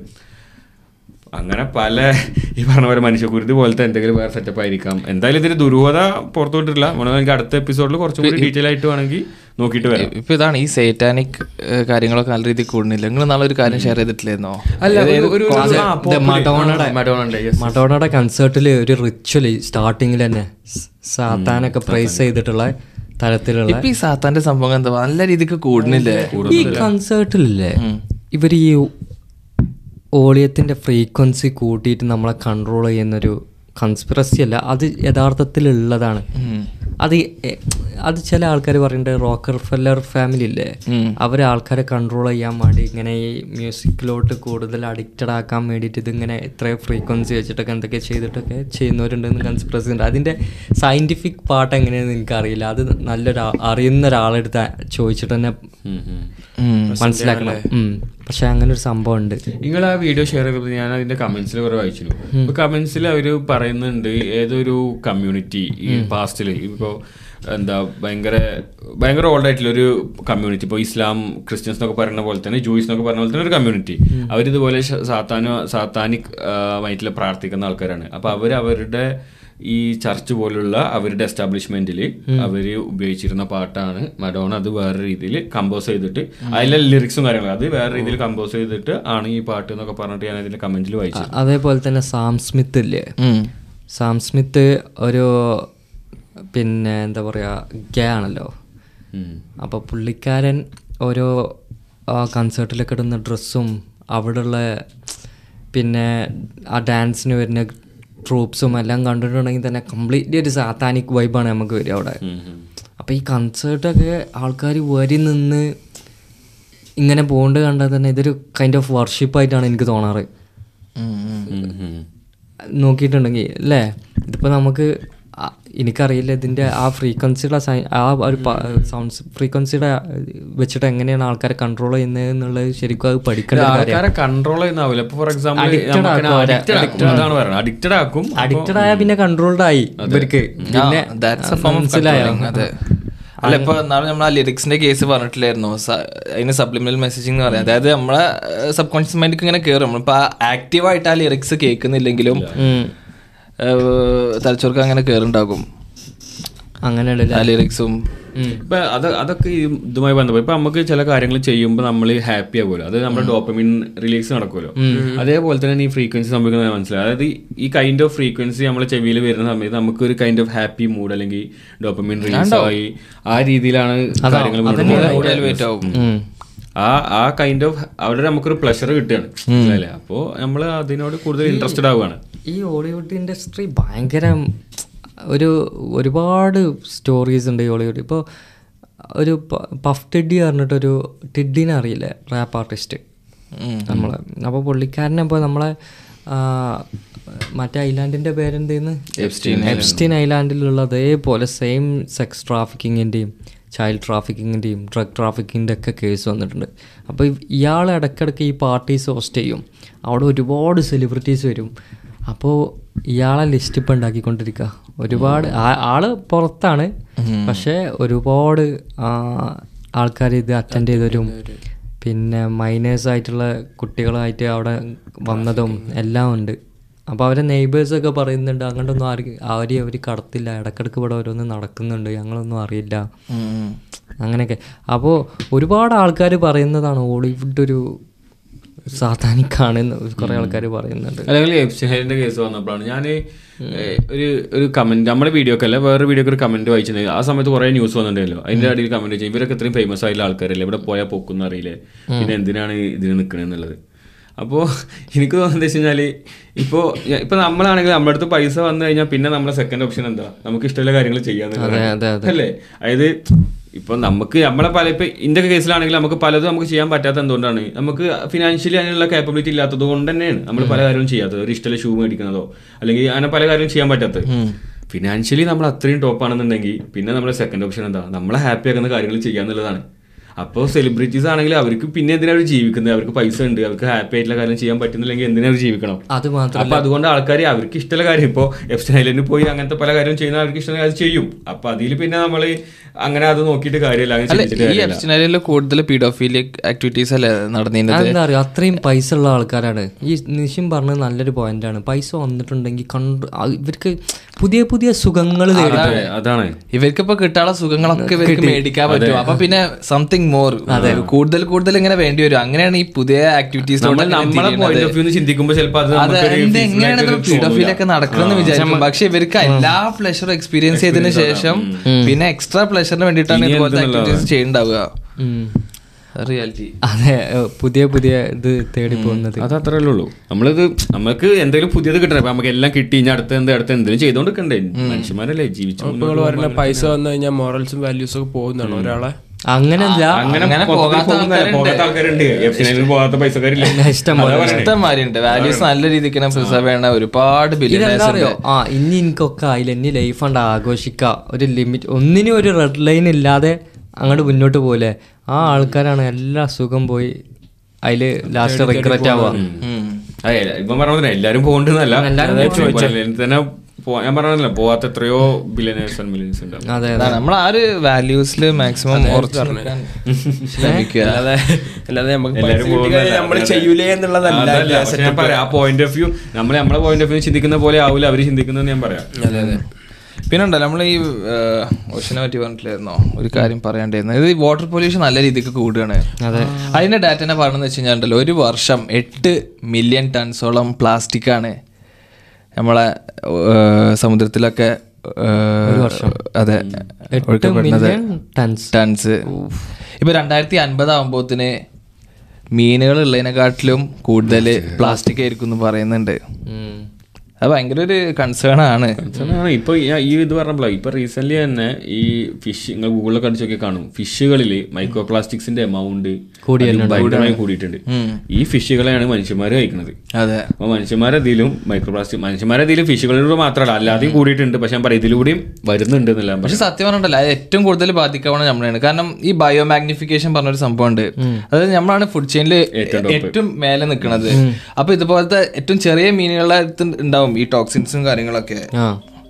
അങ്ങനെ പല ഈ പറഞ്ഞ പോലെ മനുഷ്യക്കുരുതി പോലത്തെ എന്തെങ്കിലും വേറെ സെറ്റപ്പ് ആയിരിക്കാം എന്തായാലും ഇതിന് ദുരൂഹത പുറത്തു വിട്ടിട്ടില്ല വേണമെങ്കിൽ എനിക്ക് അടുത്ത എപ്പിസോഡിൽ കുറച്ചും കൂടി ഡീറ്റെയിൽ ആയിട്ട് വേണമെങ്കിൽ നോക്കിയിട്ട് വരാം ഇപ്പൊ ഇതാണ് ഈ സേറ്റാനിക് കാര്യങ്ങളൊക്കെ നല്ല രീതിയിൽ കൂടുന്നില്ല നിങ്ങൾ നാളെ ഒരു കാര്യം ഷെയർ ചെയ്തിട്ടില്ലായിരുന്നോ അല്ല ഒരു- ഒരു അത് ആ, ഇത് popular- മഡോണയുടെ ആ, മഡോണയുടെ, yes. മഡോണയുടെ കൺസേർട്ടിൽ ഒരു റിച്വല് സ്റ്റാർട്ടിങ്ങിൽ തന്നെ സ് സാത്താനൊക്കെ പ്രൈസ് ചെയ്തിട്ടുള്ള തരത്തിലുള്ള ഇപ്പൊ ഈ സാത്താന്റെ സംഭവം എന്താ നല്ല രീതിക്ക് കൂടുന്നില്ലേ ഈ കൺസേർട്ടിലില്ലേ ഇവർ ഈ ഓളിയത്തിന്റെ ഫ്രീക്വൻസി കൂട്ടിയിട്ട് നമ്മളെ കൺട്രോൾ ചെയ്യുന്നൊരു കൺസ്പിറസി അല്ല അത് യഥാർത്ഥത്തിലുള്ളതാണ് അത് എ- അത് ചില ആൾക്കാർ പറയുന്നുണ്ട് റോക്കർ ഫെല്ലർ ഫാമിലി ഇല്ലേ അവരെ ആൾക്കാരെ കൺട്രോൾ ചെയ്യാൻ വേണ്ടി ഇങ്ങനെ ഈ മ്യൂസിക്കിലോട്ട് കൂടുതൽ അഡിക്റ്റഡ് ആക്കാൻ വേണ്ടിയിട്ട് ഇതിങ്ങനെ ഇത്രയും ഫ്രീക്വൻസി വെച്ചിട്ടൊക്കെ എന്തൊക്കെ ചെയ്തിട്ടൊക്കെ ചെയ്യുന്നവരുണ്ടെന്ന് കൺസ്പിറസി ഉണ്ട് അതിൻ്റെ സയൻറ്റിഫിക് പാർട്ട് എങ്ങനെയാണെന്ന് എനിക്കറിയില്ല അത് നല്ലൊരു ആ- അറിയുന്ന ഒരാളെടുത്ത് ചോദിച്ചിട്ട് തന്നെ ഉം, ഉം. മനസ്സിലാക്കണം ഉം. പക്ഷെ അങ്ങനെ ഒരു സംഭവം ഉണ്ട് നിങ്ങൾ ആ വീഡിയോ ഷെയർ ചെയ്തപ്പോൾ ഞാൻ അതിന്റെ കമന്റ്സിൽ കുറെ വായിച്ചിരുന്നു ഇപ്പൊ കമന്റ്സിൽ അവര് പറയുന്നുണ്ട് ഏതൊരു കമ്മ്യൂണിറ്റി ഈ പാസ്റ്റില് ഇപ്പോ എന്താ ഭയങ്കര ഭയങ്കര ഓൾഡ് ആയിട്ടുള്ള ഒരു കമ്മ്യൂണിറ്റി ഇപ്പോൾ ഇസ്ലാം ക്രിസ്ത്യൻസ് എന്നൊക്കെ പറയുന്ന പോലെ തന്നെ ജൂയിസ് എന്നൊക്കെ പറയുന്ന പോലെ തന്നെ ഒരു കമ്മ്യൂണിറ്റി അവരിതുപോലെ ശ- സാത്താനോ സാത്താനിക് ആയിട്ടുള്ള പ്രാർത്ഥിക്കുന്ന ആൾക്കാരാണ് അപ്പൊ അവർ അവരുടെ ഈ ചർച്ച് പോലുള്ള അവരുടെ എസ്റ്റാബ്ലിഷ്മെന്റിൽ അവർ ഉപയോഗിച്ചിരുന്ന പാട്ടാണ് മഡോണ അത് വേറെ രീതിയിൽ കമ്പോസ് ചെയ്തിട്ട് അതിലെ ലിറിക്സും കാര്യങ്ങളും അത് വേറെ രീതിയിൽ കമ്പോസ് ചെയ്തിട്ട് ആണ് ഈ പാട്ട് എന്നൊക്കെ പറഞ്ഞിട്ട് ഞാൻ അതിന്റെ കമന്റിൽ വായിച്ചു അതേപോലെ തന്നെ സാം സ്മിത്ത് ഇല്ലേ സാം സ്മിത്ത് ഒരു പിന്നെ എന്താ പറയുക ഗേ ആണല്ലോ അപ്പോൾ പുള്ളിക്കാരൻ ഓരോ കൺസേർട്ടിലൊക്കെ ഇടുന്ന ഡ്രസ്സും അവിടെയുള്ള പിന്നെ ആ ഡാൻസിന് വരുന്ന ട്രൂപ്സും എല്ലാം കണ്ടിട്ടുണ്ടെങ്കിൽ തന്നെ കംപ്ലീറ്റ്ലി ഒരു സാത്താനിക് വൈബാണ് നമുക്ക് വരിക അവിടെ അപ്പോൾ ഈ കൺസേർട്ടൊക്കെ ആൾക്കാർ വരി നിന്ന് ഇങ്ങനെ പോണ്ട് കണ്ടാൽ തന്നെ ഇതൊരു കൈൻഡ് ഓഫ് വർഷിപ്പായിട്ടാണ് എനിക്ക് തോന്നാറ് നോക്കിയിട്ടുണ്ടെങ്കിൽ അല്ലേ ഇതിപ്പോൾ നമുക്ക് ആ- എനിക്കറിയില്ല ഇതിൻ്റെ ആ ഫ്രീക്വൻസിയുടെ സൈ- ആ ഒരു സൗണ്ട്സ് ഫ്രീക്വൻസിയുടെ വെച്ചിട്ട് എങ്ങനെയാണ് ആൾക്കാരെ കൺട്രോൾ ചെയ്യുന്നത് എന്നുള്ളത് ശരിക്കും അത് പഠിക്കേണ്ട ഒരു കാര്യമാണ് ആൾക്കാരെ കൺട്രോൾ ചെയ്യുന്നാവില്ല ഇപ്പൊ ഫോർ എക്സാമ്പിൾ Addicted ആക്കും അവരെ. അതാണ് പറയുന്നത് അഡിക്റ്റഡ് ആക്കും അഡിക്റ്റഡ് ആയ പിന്നെ കൺട്രോൾഡ് ആയി ഇവർക്ക് പിന്നെ ദാറ്റ്സ് എ ഫോം ഓഫ് മനസ്സിലായോ അതെ അല്ല ഇപ്പൊ നാളെ നമ്മൾ ആ ലിറിക്സിന്റെ കേസ് പറഞ്ഞിട്ടില്ലായിരുന്നു സ- അതിന് സപ്ലിമെന്റൽ മെസ്സേജിംഗ് എന്ന് പറയാം അതായത് നമ്മളെ സബ് കോൺഷ്യസ് മൈൻഡിക്ക് ഇങ്ങനെ കയറും നമ്മളിപ്പോ ആക്റ്റീവായിട്ട് ആ ലിറിക്സ് കേൾക്കുന്നില്ലെങ്കിലും ഉം. തലച്ചോർക്ക് അങ്ങനെ കയറുണ്ടാകും അങ്ങനെയുള്ള ആ ലിറിക്സും ഇപ്പൊ അത് അതൊക്കെ ഈ ഇതുമായി ബന്ധപ്പെട്ട് ഇപ്പൊ നമുക്ക് ചില കാര്യങ്ങൾ ചെയ്യുമ്പോൾ നമ്മൾ ഹാപ്പി ആകുമല്ലോ അത് നമ്മുടെ ഡോപ്പമിൻ റിലീസ് നടക്കുമല്ലോ അതേപോലെ തന്നെ ഈ ഫ്രീക്വൻസി സംഭവിക്കുന്നത് മനസ്സിലായി അതായത് ഈ കൈൻഡ് ഓഫ് ഫ്രീക്വൻസി നമ്മളെ ചെവിയിൽ വരുന്ന സമയത്ത് നമുക്ക് ഒരു കൈൻഡ് ഓഫ് ഹാപ്പി മൂഡ് അല്ലെങ്കിൽ ഡോപ്പമിൻ റിലീസ് ആയി ആ രീതിയിലാണ് കാര്യങ്ങൾ മുന്നോട്ട് പോകുന്നത്. elevate ആവും. ആ ആ കൈൻഡ് ഓഫ് അവിടെ നമുക്കൊരു പ്ലഷർ കിട്ടുകയാണ് മനസ്സിലായില്ലേ അപ്പോ നമ്മൾ അതിനോട് കൂടുതൽ ഇൻട്രസ്റ്റഡ് ആവുകയാണ് ഈ ഹോളിവുഡ് ഇൻഡസ്ട്രി ഭയങ്കര ഒരു ഒരുപാട് സ്റ്റോറീസ് ഉണ്ട് ഈ ഹോളിവുഡ് ഇപ്പോൾ ഒരു പ- പഫ് ടെഡി പറഞ്ഞിട്ടൊരു ടെഡിനെ അറിയില്ലേ റാപ്പ് ആർട്ടിസ്റ്റ് നമ്മളെ അപ്പോൾ പുള്ളിക്കാരനെ ഇപ്പോൾ നമ്മളെ ആ, മറ്റേ ഐലാൻഡിൻ്റെ പേരെന്തേന്ന് എപ്സ്റ്റീൻ ഐലാൻഡിലുള്ള അതേപോലെ സെയിം സെക്സ് ട്രാഫിക്കിങ്ങിൻ്റെയും ചൈൽഡ് ട്രാഫിക്കിങ്ങിൻ്റെയും ഡ്രഗ് ട്രാഫിക്കിങ്ങിൻ്റെ ഒക്കെ കേസ് വന്നിട്ടുണ്ട് അപ്പോൾ ഇയാൾ ഇടയ്ക്കിടയ്ക്ക് ഈ പാർട്ടീസ് ഹോസ്റ്റ് ചെയ്യും അവിടെ ഒരുപാട് സെലിബ്രിറ്റീസ് വരും അപ്പോൾ ഇയാളെ ലിസ്റ്റ് ഇപ്പം ഉണ്ടാക്കിക്കൊണ്ടിരിക്കുക ഒരുപാട് ആ- ആള് പുറത്താണ് പക്ഷേ ഒരുപാട് ആൾക്കാർ ഇത് അറ്റൻഡ് ചെയ്തവരും പിന്നെ മൈനേഴ്സ് ആയിട്ടുള്ള കുട്ടികളായിട്ട് അവിടെ വന്നതും എല്ലാം ഉണ്ട് അപ്പോൾ അവരെ നെയ്ബേഴ്സൊക്കെ പറയുന്നുണ്ട് അങ്ങോട്ടൊന്നും ആരും ആരെയും അവർ കടത്തില്ല ഇടക്കിടക്ക് ഇവിടെ ഓരോന്ന് നടക്കുന്നുണ്ട് ഞങ്ങളൊന്നും അറിയില്ല അങ്ങനെയൊക്കെ അപ്പോൾ ഒരുപാട് ആൾക്കാർ പറയുന്നതാണ് ഹോളിവുഡ് ഒരു സാധാനിക്കാണെന്ന് കുറേ ആൾക്കാർ പറയുന്നുണ്ട് അല്ലെങ്കിൽ എഫ്സിന്റെ കേസ് വന്നപ്പോഴാണ് ഞാൻ ഒരു ഒരു കമന്റ് നമ്മുടെ വീഡിയോ ഒക്കെ അല്ല വേറെ വീഡിയോ ഒരു കമന്റ് വായിച്ചിട്ടുണ്ടെങ്കിൽ ആ സമയത്ത് കുറെ ന്യൂസ് വന്നിട്ടുണ്ടല്ലോ അതിന്റെ അടിയിൽ കമന്റ് വെച്ചാൽ ഇവരൊക്കെ ഇത്രയും ഫേമസ് ആയിട്ടുള്ള ആൾക്കാരല്ലേ ഇവിടെ പോയാൽ പൊക്കുന്ന അറിയില്ലേ പിന്നെ എന്തിനാണ് ഇതിന് നിൽക്കണെന്നുള്ളത് അപ്പോൾ എനിക്ക് തോന്നുന്നത് വെച്ച് കഴിഞ്ഞാൽ ഇപ്പോൾ ഇപ്പോൾ നമ്മളാണെങ്കിൽ നമ്മുടെ അടുത്ത് പൈസ വന്നു കഴിഞ്ഞാൽ പിന്നെ നമ്മുടെ സെക്കൻഡ് ഓപ്ഷൻ എന്താ നമുക്ക് ഇഷ്ടമുള്ള കാര്യങ്ങൾ അതെ, അതെ, ചെയ്യാന്നുള്ളതാണ് അല്ലേ അതായത് ഇപ്പൊ നമുക്ക് നമ്മളെ പല ഇപ്പൊ ഇന്ത്യ കേസിലാണെങ്കിൽ നമുക്ക് പലതും നമുക്ക് ചെയ്യാൻ പറ്റാത്ത എന്തുകൊണ്ടാണ് നമുക്ക് ഫിനാൻഷ്യലി അതിനുള്ള കാപ്പബിലിറ്റി ഇല്ലാത്തത് കൊണ്ട് തന്നെയാണ് നമ്മൾ പല കാര്യവും ചെയ്യാത്തത് ഒരു ഇഷ്ടമുള്ള ഷൂ മേടിക്കുന്നതോ അല്ലെങ്കിൽ അങ്ങനെ പല കാര്യവും ചെയ്യാൻ പറ്റാത്തത് ഫിനാൻഷ്യലി നമ്മൾ അത്രയും ടോപ്പ് ആണെന്നുണ്ടെങ്കിൽ പിന്നെ നമ്മുടെ സെക്കൻഡ് ഓപ്ഷൻ എന്താ നമ്മളെ ഹാപ്പി ആക്കുന്ന കാര്യങ്ങൾ ചെയ്യാന്നുള്ളതാണ് അപ്പോൾ സെലിബ്രിറ്റീസ് ആണെങ്കിൽ അവർക്ക് പിന്നെ എന്തിനാണ് അവർ ജീവിക്കുന്നത് അവർക്ക് പൈസ ഉണ്ട് അവർക്ക് ഹാപ്പി ആയിട്ടുള്ള കാര്യം ചെയ്യാൻ പറ്റുന്നില്ലെങ്കിൽ എന്തിനാ അവർ ജീവിക്കണം അത് മാത്രം അപ്പൊ അതുകൊണ്ട് ആൾക്കാർ അവർക്ക് ഇഷ്ടമുള്ള കാര്യം ഇപ്പോൾ എഫ് ഐലൻഡിൽ പോയി അങ്ങനത്തെ പല കാര്യം ചെയ്യുന്ന അവർക്ക് ഇഷ്ടമുള്ള കാര്യം ചെയ്യും അപ്പൊ അതിൽ പിന്നെ നമ്മൾ അങ്ങനെ അത് നോക്കിയിട്ട് കാര്യമില്ല അങ്ങനെ അല്ല ചിന്തിച്ചിട്ട് ഈ കാര്യമില്ല. എഫ്സിനാലിൽ കൂടുതൽ പീഡോഫീലിക് ആക്ടിവിറ്റീസ് അല്ലേ നടന്നിരുന്നത് അതെന്താ അറിയോ അത്രയും പൈസ ഉള്ള ആൾക്കാരാണ് ഈ നിഷിം പറഞ്ഞത് നല്ലൊരു പോയിന്റാണ് പൈസ വന്നിട്ടുണ്ടെങ്കിൽ കണ്ട് ആ ഇവർക്ക് പുതിയ പുതിയ സുഖങ്ങൾ തേടി അതെ, അതാണ് ഇവർക്കിപ്പോ കിട്ടാനുള്ള സുഖങ്ങളൊക്കെ ഇവർക്ക് മേടിക്കാൻ പറ്റും അപ്പൊ പിന്നെ സംതിങ് മോർ കൂടുതൽ കൂടുതൽ ഇങ്ങനെ വേണ്ടി വരും അങ്ങനെയാണ് ഈ പുതിയ ആക്ടിവിറ്റീസ് നമ്മൾ നമ്മളെ പോയിന്റ് ഓഫ് വ്യൂ ചിന്തിക്കുമ്പോൾ ചിലപ്പോൾ അത് അത് നമുക്കൊരു എന്ത് feasible എങ്ങനെയാണ് ആയിട്ടൊരു പീഡോഫീലൊക്കെ തോന്നൂല. നടക്കുന്നത് വിചാരിക്കും പക്ഷെ ഇവർക്ക് എല്ലാ പ്ലഷറും എക്സ്പീരിയൻസ് ചെയ്തതിന് ശേഷം പിന്നെ എക്സ്ട്രാ പ്ലഷറിന് വേണ്ടിയിട്ടാണ് ഇനി ഇതുപോലത്തെ എന്തെന്നുള്ളതാണ്. ആക്ടിവിറ്റീസ് ചെയ്യുന്നുണ്ടാവുക ഉം. റിയാലിറ്റി അതെ ഏഹ്, പുതിയ പുതിയ ഇത് തേടി പോകുന്നത് അത് അത്രേ ഉള്ളൂ നമ്മളിത് നമുക്ക് എന്തെങ്കിലും പുതിയത് കിട്ടണം ഇപ്പൊ നമുക്ക് എല്ലാം കിട്ടി ഇനി അടുത്ത എന്ത് അടുത്ത എന്തെങ്കിലും ചെയ്തോണ്ടിരിക്കണ്ടേ മനുഷ്യന്മാരല്ലേ ജീവിച്ചു ഇപ്പോൾ പറഞ്ഞ പൈസ വന്നു കഴിഞ്ഞാൽ മോറൽസും വാല്യൂസും ഒക്കെ പോകുന്നതാണ് ഒരാളെ അങ്ങനെയല്ല അങ്ങനെ അങ്ങനെ മൊത്തത്തിൽ പോകാത്ത പോകുന്ന- ആൾക്കാരുണ്ട്. പോകാത്ത ആൾക്കാരുണ്ട് എഫ്സിനാലിൽ പോകാത്ത പൈസക്കാരില്ല ഇഷ്ടം പോലെ ഇഷ്ടംമാരുണ്ട് വാല്യൂസ് നല്ല രീതിക്ക് തന്നെ പ്രിസർവ് ചെയ്യണ ഒരുപാട് ഇതെന്താ ബില്യണേഴ്സ് അറിയോ ആ ഇനി എനിക്കൊക്കെ ആയില്ല ഇനി ലൈഫ് ഉണ്ട് ആഘോഷിക്കുക ഒരു ലിമിറ്റ് ഒന്നിനും ഒരു റെഡ് ലൈൻ ഇല്ലാതെ അങ്ങോട്ട് മുന്നോട്ട് പോലെ ആ ആൾക്കാരാണ് എല്ലാ സുഖം പോയി അതില് ലാസ്റ്റ് റിഗ്രറ്റ് ആവുക അതെ ഇപ്പം പറഞ്ഞ എല്ലാരും പോകണ്ടെന്നല്ല തന്നെ പോ- ഞാൻ പറഞ്ഞല്ലോ പോവാത്ത എത്രയോ ബില്യനേഴ്സ് ആൻഡ് മില്യൻസ് ഉണ്ട് അതെ നമ്മൾ ആ ഒരു വാല്യൂസിൽ മാക്സിമം ശ്രമിക്കുക അല്ലാതെ അല്ലാതെ നമുക്ക് എല്ലാവരും പൈസ കിട്ടി കഴിഞ്ഞാൽ നമ്മൾ ചെയ്യൂലേ എന്നുള്ളതല്ല അതല്ല, പക്ഷെ ഞാൻ പറയാം ആ പോയിന്റ് ഓഫ് വ്യൂ നമ്മൾ നമ്മളെ പോയിന്റ് ഓഫ് വ്യൂ ചിന്തിക്കുന്ന പോലെ ആവില്ല അവര് ചിന്തിക്കുന്നത് ഞാൻ പറയാം അതെ അതെ പിന്നെ ഉണ്ടല്ലോ നമ്മൾ ഈ ഓഷനെ പറ്റി പറഞ്ഞിട്ടില്ലായിരുന്നോ ഒരു കാര്യം പറയാണ്ടായിരുന്നു ഇത് ഈ വാട്ടർ പൊല്യൂഷൻ നല്ല രീതിക്ക് കൂടുകയാണ് അതിന്റെ ഡാറ്റനെ പറഞ്ഞെന്ന് വെച്ച് കഴിഞ്ഞാൽ ഉണ്ടല്ലോ ഒരു വർഷം എട്ട് മില്യൺ ടൺസോളം പ്ലാസ്റ്റിക് ആണ് നമ്മളെ ഏഹ്, സമുദ്രത്തിലൊക്കെ ഏഹ്, അതെ ഒഴുക്കപ്പെടുന്നത് million tons. ടൺസ് ഇപ്പൊ രണ്ടായിരത്തി അൻപത് ആകുമ്പോത്തിന് മീനുകൾ ഉള്ളതിനെക്കാട്ടിലും കൂടുതൽ പ്ലാസ്റ്റിക് ആയിരിക്കും എന്ന് പറയുന്നുണ്ട് അത് ഭയങ്കര ഒരു കൺസേൺ ആണ് ആണ് ഇപ്പൊ ഈ- ഈ ഇത് പറഞ്ഞപ്പോഴാ ഇപ്പൊ റീസെന്റ് തന്നെ ഈ ഫിഷ് നിങ്ങൾ ഗൂഗിളിലൊക്കെ അടിച്ച് നോക്കി കാണും ഫിഷുകളിൽ മൈക്രോ പ്ലാസ്റ്റിക്സിന്റെ എമൗണ്ട് ഭയങ്കരമായി കൂടിയിട്ടുണ്ട് ഈ ഫിഷുകളെയാണ് മനുഷ്യന്മാർ കഴിക്കുന്നത് അതെ അപ്പൊ മനുഷ്യന്മാരതിലും മൈക്രോ പ്ലാസ്റ്റിക് മനുഷ്യന്മാരതിലും ഫിഷുകളിലൂടെ മാത്രമല്ല അല്ലാതെയും കൂടിയിട്ടുണ്ട് പക്ഷെ ഞാൻ പറയാം ഇതിലൂടെയും വരുന്നുണ്ട് എന്നല്ല പക്ഷെ സത്യം പറഞ്ഞിട്ടല്ല അത് ഏറ്റവും കൂടുതൽ ബാധിക്കാവുന്ന നമ്മളാണ് കാരണം ഈ ബയോ മാഗ്നിഫിക്കേഷൻ പറഞ്ഞൊരു സംഭവം ഉണ്ട് അതായത് നമ്മളാണ് ഫുഡ് ചെയിനിൽ ഏറ്റവും മേലെ നിൽക്കുന്നത് അപ്പൊ ഇതുപോലത്തെ ഏറ്റവും ചെറിയ മീനുകളുടെ അടുത്ത് ഉണ്ടാവും ഈ ടോക്സിൻസും കാര്യങ്ങളൊക്കെ ആ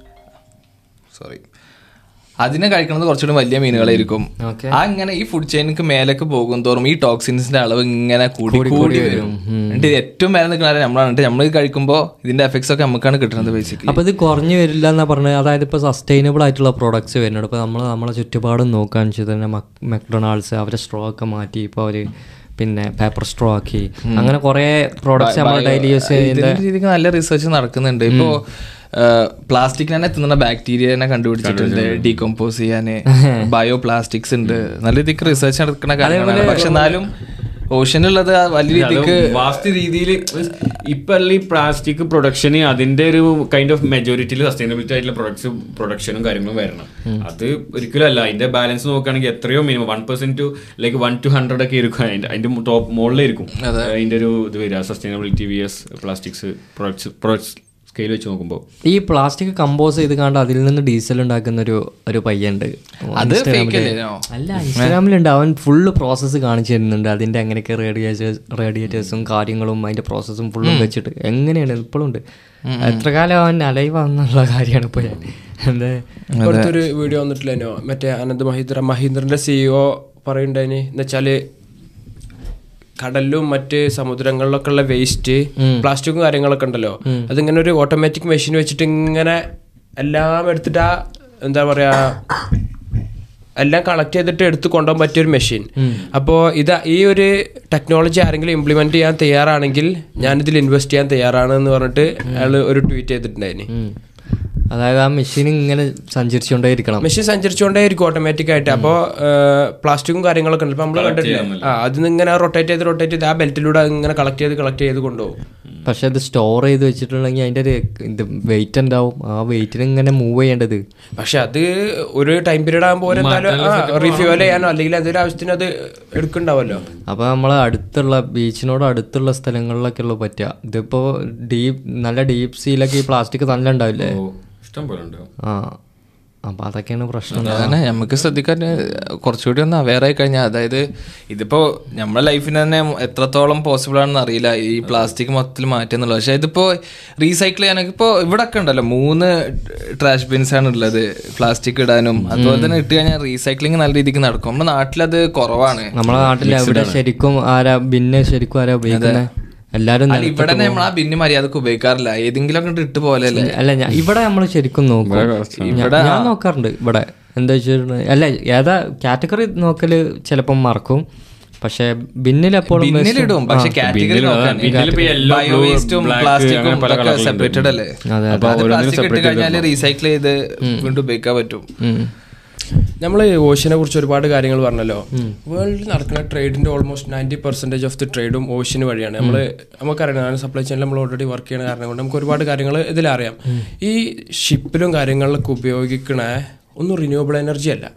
സോറി അതിനെ കഴിക്കുന്നത് കുറച്ചുകൂടി വലിയ മീനുകളായിരിക്കും ഓക്കെ അങ്ങനെ ഈ ഫുഡ് ചെയിനിക്ക് മേലേക്ക് പോകും തോറും ഈ ടോക്സിൻസിന്റെ അളവ് ഇങ്ങനെ കൂടി കൂടി വരും എന്നിട്ട് ഏറ്റവും മേലെ നിൽക്കുന്ന നമ്മളാണ് എന്നിട്ട് നമ്മൾ കഴിക്കുമ്പോൾ ഇതിന്റെ എഫക്ട്സ് ഒക്കെ നമുക്കാണ് കിട്ടുന്നത് ബേസിക്കലി അപ്പൊ ഇത് കുറഞ്ഞു വരില്ല എന്നാ പറഞ്ഞത് അതായത് ഇപ്പൊ സസ്റ്റൈനബിൾ ആയിട്ടുള്ള പ്രോഡക്ട്സ് വരുന്നുണ്ട് ഇപ്പൊ നമ്മൾ നമ്മളെ ചുറ്റുപാടും നോക്കുകയാണെന്ന് വെച്ചാൽ തന്നെ മെക്ഡൊണാൾഡ്സ് അവരെ സ്ട്രോ ഒക്കെ മാറ്റി ഇപ്പൊ അവര് പിന്നെ പേപ്പർ സ്ട്രോ ആക്കി അങ്ങനെ കുറെ പ്രോഡക്ട്സ് നമ്മൾ ഡെയിലി യൂസ് ചെയ്യുന്ന ഇതിന്റെ രീതിക്ക് നല്ല റിസർച്ച് നടക്കുന്നുണ്ട് ഇപ്പോ പ്ലാസ്റ്റിക് തന്നെ എത്തുന്ന ബാക്ടീരിയനെ കണ്ടുപിടിച്ചിട്ടുണ്ട് ഡീകമ്പോസ് ചെയ്യാന് ബയോ പ്ലാസ്റ്റിക്സ് ഉണ്ട് നല്ല രീതിക്ക് റിസർച്ച് നടക്കുന്ന കാര്യങ്ങളാണ് പക്ഷെ എന്നാലും ഓഷനുള്ളത് വലിയ രീതിക്ക് വാസ്തു രീതിയിൽ ഇപ്പൊ ഈ പ്ലാസ്റ്റിക് പ്രൊഡക്ഷന് അതിന്റെ ഒരു കൈൻഡ് ഓഫ് മെജോറിറ്റിയിൽ സസ്റ്റൈനബിലിറ്റി ആയിട്ടുള്ള പ്രൊഡക്ട്സ് പ്രൊഡക്ഷനും കാര്യങ്ങളും വരണം അത് ഒരിക്കലും അല്ല അതിന്റെ ബാലൻസ് നോക്കുകയാണെങ്കിൽ എത്രയോ minimum one percent to like one two hundred ഒക്കെ ഇരിക്കും അതിന്റെ അതിന്റെ ടോപ്പ് മുകളിലായിരിക്കും അതിന്റെ ഒരു ഇത് വരിക sustainability V S plastics products products scale വെച്ച് നോക്കുമ്പോൾ ഈ പ്ലാസ്റ്റിക് കമ്പോസ് ചെയ്ത് കണ്ട് അതിൽ നിന്ന് ഡീസൽ ഉണ്ടാക്കുന്ന ഒരു ഒരു പയ്യുണ്ട് അത് ഇൻസ്റ്റാഗ്രാമില്. fake അല്ലേനോ? അല്ല ഇൻസ്റ്റാഗ്രാമിലുണ്ട് അവൻ ഫുള്ള് പ്രോസസ്സ് കാണിച്ചു തരുന്നുണ്ട് അതിന്റെ അങ്ങനെയൊക്കെ റേഡിയേറ്റേഴ്സ് റേഡിയേറ്റേഴ്സും കാര്യങ്ങളും അതിന്റെ പ്രോസസ്സും ഫുള്ളും വെച്ചിട്ട് എങ്ങനെയാണ് ഇപ്പോഴും ഉണ്ട് എത്ര കാലം അവൻ അലൈവാന്നുള്ള കാര്യമാണ് ഇപ്പോൾ ഞാൻ എന്താ ഇപ്പോഴത്തൊരു വീഡിയോ വന്നിട്ടില്ലേനോ മറ്റേ അനന്ത് മഹീന്ദ്ര മഹീന്ദ്രന്റെ സിഇഒ പറയുണ്ടായിന് എന്നുവെച്ചാല് കടലിലും മറ്റ് സമുദ്രങ്ങളിലൊക്കെ ഉള്ള വേസ്റ്റ് പ്ലാസ്റ്റിക്കും കാര്യങ്ങളൊക്കെ ഉണ്ടല്ലോ അതിങ്ങനെ ഒരു ഓട്ടോമാറ്റിക് മെഷീൻ വെച്ചിട്ട് ഇങ്ങനെ എല്ലാം എടുത്തിട്ട് ആ എന്താ പറയാ എല്ലാം കളക്ട് ചെയ്തിട്ട് എടുത്ത് കൊണ്ടുപോകാൻ പറ്റിയ ഒരു മെഷീൻ അപ്പോൾ ഇത് ഈ ഒരു ടെക്നോളജി ആരെങ്കിലും ഇംപ്ലിമെന്റ് ചെയ്യാൻ തയ്യാറാണെങ്കിൽ ഞാനിതിൽ ഇൻവെസ്റ്റ് ചെയ്യാൻ തയ്യാറാണ് എന്ന് പറഞ്ഞിട്ട് അയാൾ ഒരു ട്വീറ്റ് ചെയ്തിട്ടുണ്ടായിന് ഉം. അതായത് ആ മെഷീൻ ഇങ്ങനെ സഞ്ചരിച്ചുകൊണ്ടേ ഇരിക്കണം മെഷീൻ സഞ്ചരിച്ചുകൊണ്ടേ ഇരിക്കും ഓട്ടോമാറ്റിക് ആയിട്ട് അപ്പോൾ പ്ലാസ്റ്റിക്കും കാര്യങ്ങളൊക്കെ ഉണ്ട് ഇപ്പൊ നമ്മൾ കണ്ടിട്ടില്ല ആ അതിന് ഇങ്ങനെ റൊട്ടേറ്റ് ചെയ്ത് റൊട്ടേറ്റ് ചെയ്ത് ആ ബെൽറ്റിലൂടെ ഇങ്ങനെ കളക്ട് ചെയ്ത് കളക്ട് ചെയ്ത് കൊണ്ടുപോകും പക്ഷെ അത് സ്റ്റോർ ചെയ്ത് വെച്ചിട്ടുണ്ടെങ്കിൽ അതിന്റെ ഒരു ഇത് വെയിറ്റ് ഉണ്ടാവും ആ വെയിറ്റിന് ഇങ്ങനെ മൂവ് ചെയ്യേണ്ടത് പക്ഷെ അത് ഒരു ടൈം പീരീഡ് ആകുമ്പോൾ എന്തായാലും റീഫ്യൂവൽ ചെയ്യാനോ അല്ലെങ്കിൽ എന്തെങ്കിലും ആവശ്യത്തിന് അത് എടുക്കണ്ടാവല്ലോ അപ്പോൾ നമ്മൾ അടുത്തുള്ള ബീച്ചിനോട് അടുത്തുള്ള സ്ഥലങ്ങളിലൊക്കെ ഉള്ളു പറ്റുക ഇതിപ്പോൾ ഡീപ്പ് നല്ല ഡീപ്പ് സീലൊക്കെ ഈ പ്ലാസ്റ്റിക് നല്ല ഉണ്ടാവില്ലേ ഇഷ്ടം പോലെ ഉണ്ടാവും ആ അപ്പം അതൊക്കെയാണ് പ്രശ്നം അതാണ് നമുക്ക് ശ്രദ്ധിക്കാൻ കുറച്ചുകൂടി ഒന്ന് അവെയർ ആയി കഴിഞ്ഞാൽ അതായത് ഇതിപ്പോ നമ്മുടെ ലൈഫിന് തന്നെ എത്രത്തോളം പോസിബിൾ ആണെന്ന് അറിയില്ല ഈ പ്ലാസ്റ്റിക് മൊത്തത്തിൽ മാറ്റുന്നുള്ളത് പക്ഷെ ഇതിപ്പോ റീസൈക്കിൾ ചെയ്യാനൊക്കെ ഇപ്പോൾ ഇവിടെ ഒക്കെ ഉണ്ടല്ലോ മൂന്ന് ട്രാഷ് ബിൻസ് ആണ് ഉള്ളത് പ്ലാസ്റ്റിക് ഇടാനും അതുപോലെ തന്നെ ഇട്ട് കഴിഞ്ഞാൽ റീസൈക്ലിംഗ് നല്ല രീതിക്ക് നടക്കും നമ്മുടെ നാട്ടിലത് കുറവാണ് നമ്മളെ നാട്ടിൽ എവിടെ ശരിക്കും ആരാ പിന്നെ ശരിക്കും ആരാ ഉപയോഗിക്കുന്നത് എല്ലാരും അല്ല ഇവിടെ നമ്മൾ ആ ബിന്ന് മര്യാദക്ക് ഉപയോഗിക്കാറില്ല ഏതെങ്കിലും ഒക്കെ ഇട്ട് പോലെ അല്ലേ അല്ല ഞാൻ ഇവിടെ നമ്മൾ ശരിക്കും നോക്കും ഞാൻ- ഞാൻ നോക്കാറുണ്ട് ഇവിടെ എന്താ വെച്ചിട്ടുണ്ടെങ്കിൽ അല്ല ഏതാ കാറ്റഗറി നോക്കല് ചിലപ്പം മറക്കും പക്ഷെ ബിന്നിൽ എപ്പോഴും ബിന്നിലിടും പക്ഷെ കാറ്റഗറി നോക്കാൻ ബിന്നിലിപ്പോ yellow, ബയോ blue, വേസ്റ്റും black പ്ലാസ്റ്റിക്കും അങ്ങനെ പല ഒക്കെ colour സെപ്പറേറ്റഡ് അല്ലേ അതെ, അപ്പൊ അത് പ്ലാസ്റ്റിക് ഇട്ട് കഴിഞ്ഞാൽ റീസൈക്കിൾ ചെയ്ത് വീണ്ടും ഉപയോഗിക്കാൻ പറ്റും നമ്മൾ ഓഷ്യനെ കുറിച്ച് ഒരുപാട് കാര്യങ്ങൾ പറഞ്ഞല്ലോ വേൾഡിൽ നടക്കുന്ന ട്രേഡിന്റെ almost ninety percentage of the ട്രേഡും ഓഷ്യന് വഴിയാണ് നമ്മൾ നമുക്കറിയാം സപ്ലൈ ചെയിനിൽ നമ്മൾ ഓൾറെഡി വർക്ക് ചെയ്യുന്ന കാരണം കൊണ്ട് നമുക്ക് ഒരുപാട് കാര്യങ്ങൾ ഇതിലറിയാം ഈ ഷിപ്പിലും കാര്യങ്ങളിലൊക്കെ ഉപയോഗിക്കണ ഒന്നും റിന്യൂവബിൾ എനർജി അല്ല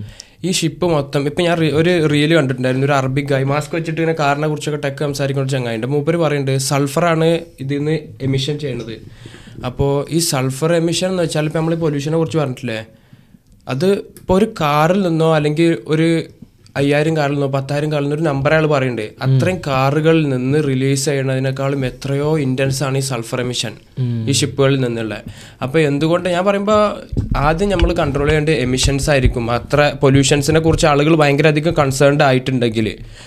ഈ ഷിപ്പ് മൊത്തം ഇപ്പൊ ഞാൻ റി- ഒരു റീല് കണ്ടിട്ടുണ്ടായിരുന്നു ഒരു അറബിക് ഗായ് മാസ്ക് വെച്ചിട്ട് ഇങ്ങനെ കാറിനെ കുറിച്ചൊക്കെ ടെക് സംസാരിക്കുന്ന ഒരു ചങ്ങായിണ്ട് മൂപ്പര് പറയുന്നുണ്ട് സൾഫറാണ് ഇതിൽ നിന്ന് എമിഷൻ ചെയ്യണത് അപ്പോൾ ഈ സൾഫർ എമിഷൻ എന്ന് വെച്ചാൽ ഇപ്പം നമ്മൾ പൊല്യൂഷനെ കുറിച്ച് പറഞ്ഞിട്ടില്ലേ അത് ഇപ്പോൾ ഒരു കാറിൽ നിന്നോ അല്ലെങ്കിൽ ഒരു അയ്യായിരം കാറിൽ നിന്നോ പത്തായിരം കാറിൽ നിന്നോ ഒരു നമ്പർ അയാൾ പറയുന്നുണ്ട് അത്രയും കാറുകളിൽ നിന്ന് റിലീസ് ചെയ്യണതിനേക്കാളും എത്രയോ ഇന്റൻസ് ആണ് ഈ സൾഫർ എമിഷൻ ഈ ഷിപ്പുകളിൽ നിന്നുള്ള അപ്പോൾ എന്തുകൊണ്ട് ഞാൻ പറയുമ്പോൾ ആദ്യം നമ്മൾ കൺട്രോൾ ചെയ്യേണ്ട എമിഷൻസ് ആയിരിക്കും അത്ര പൊല്യൂഷൻസിനെ കുറിച്ച് ആളുകൾ ഭയങ്കര അധികം കൺസേൺഡ് ആയിട്ടുണ്ടെങ്കിൽ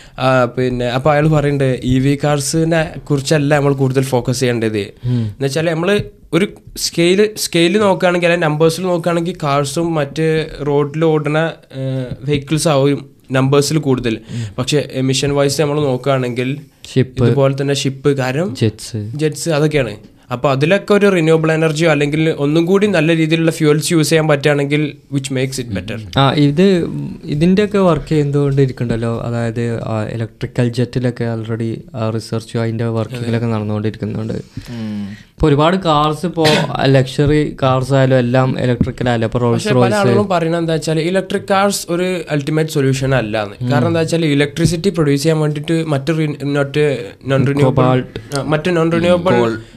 പിന്നെ അപ്പോൾ അയാൾ പറയുന്നുണ്ട് ഇ വി കാർസിനെ കുറിച്ചല്ല നമ്മൾ കൂടുതൽ ഫോക്കസ് ചെയ്യേണ്ടത് എന്ന് വെച്ചാൽ നമ്മൾ ഒരു സ്കെയില് സ്കെയില് നോക്കുകയാണെങ്കിൽ അല്ലെങ്കിൽ നമ്പേഴ്സിൽ നോക്കുകയാണെങ്കിൽ കാർസും മറ്റ് റോഡിൽ ഓടുന്ന വെഹിക്കിൾസ് ആവും നമ്പേഴ്സിൽ കൂടുതൽ പക്ഷെ എമിഷൻ വൈസ് നമ്മൾ നോക്കുകയാണെങ്കിൽ ഷിപ്പ് ഇതുപോലെ തന്നെ ഷിപ്പ് കാരണം ജെറ്റ്സ് ജെറ്റ്സ് അതൊക്കെയാണ് അപ്പോൾ അതിലൊക്കെ ഒരു റിന്യൂവബിൾ എനർജിയോ അല്ലെങ്കിൽ ഒന്നും കൂടി നല്ല രീതിയിലുള്ള ഫ്യൂൽസ് യൂസ് ചെയ്യാൻ പറ്റുകയാണെങ്കിൽ വിച്ച് മേക്സ് ഇറ്റ് ബെറ്റർ ആ ഇത് ഇതിൻ്റെയൊക്കെ വർക്ക് ചെയ്യുന്നതുകൊണ്ട് ഇരിക്കണ്ടല്ലോ അതായത് ഇലക്ട്രിക്കൽ ജെറ്റിലൊക്കെ ഓൾറെഡി റിസർച്ചും അതിൻ്റെ വർക്കിങ്ങിലൊക്കെ നടന്നുകൊണ്ടിരിക്കുന്നുണ്ട് ഇപ്പോൾ ഒരുപാട് കാർസ് ഇപ്പോൾ ലക്ഷറി കാർസ് ആയാലും എല്ലാം ഇലക്ട്രിക്കൽ ആയാലും ഇപ്പോൾ റോൾസ് പക്ഷെ പല ആളുകളും പറയുന്നത് എന്താ വെച്ചാൽ ഇലക്ട്രിക് കാർസ് ഒരു അൾട്ടിമേറ്റ് സൊല്യൂഷൻ അല്ലാന്ന് കാരണം എന്താ വെച്ചാൽ ഇലക്ട്രിസിറ്റി പ്രൊഡ്യൂസ് ചെയ്യാൻ വേണ്ടിയിട്ട് മറ്റ് re- മറ്റ് നോൺ റിന്യൂവബിൾ മറ്റ് നോൺ റിന്യൂവബിൾ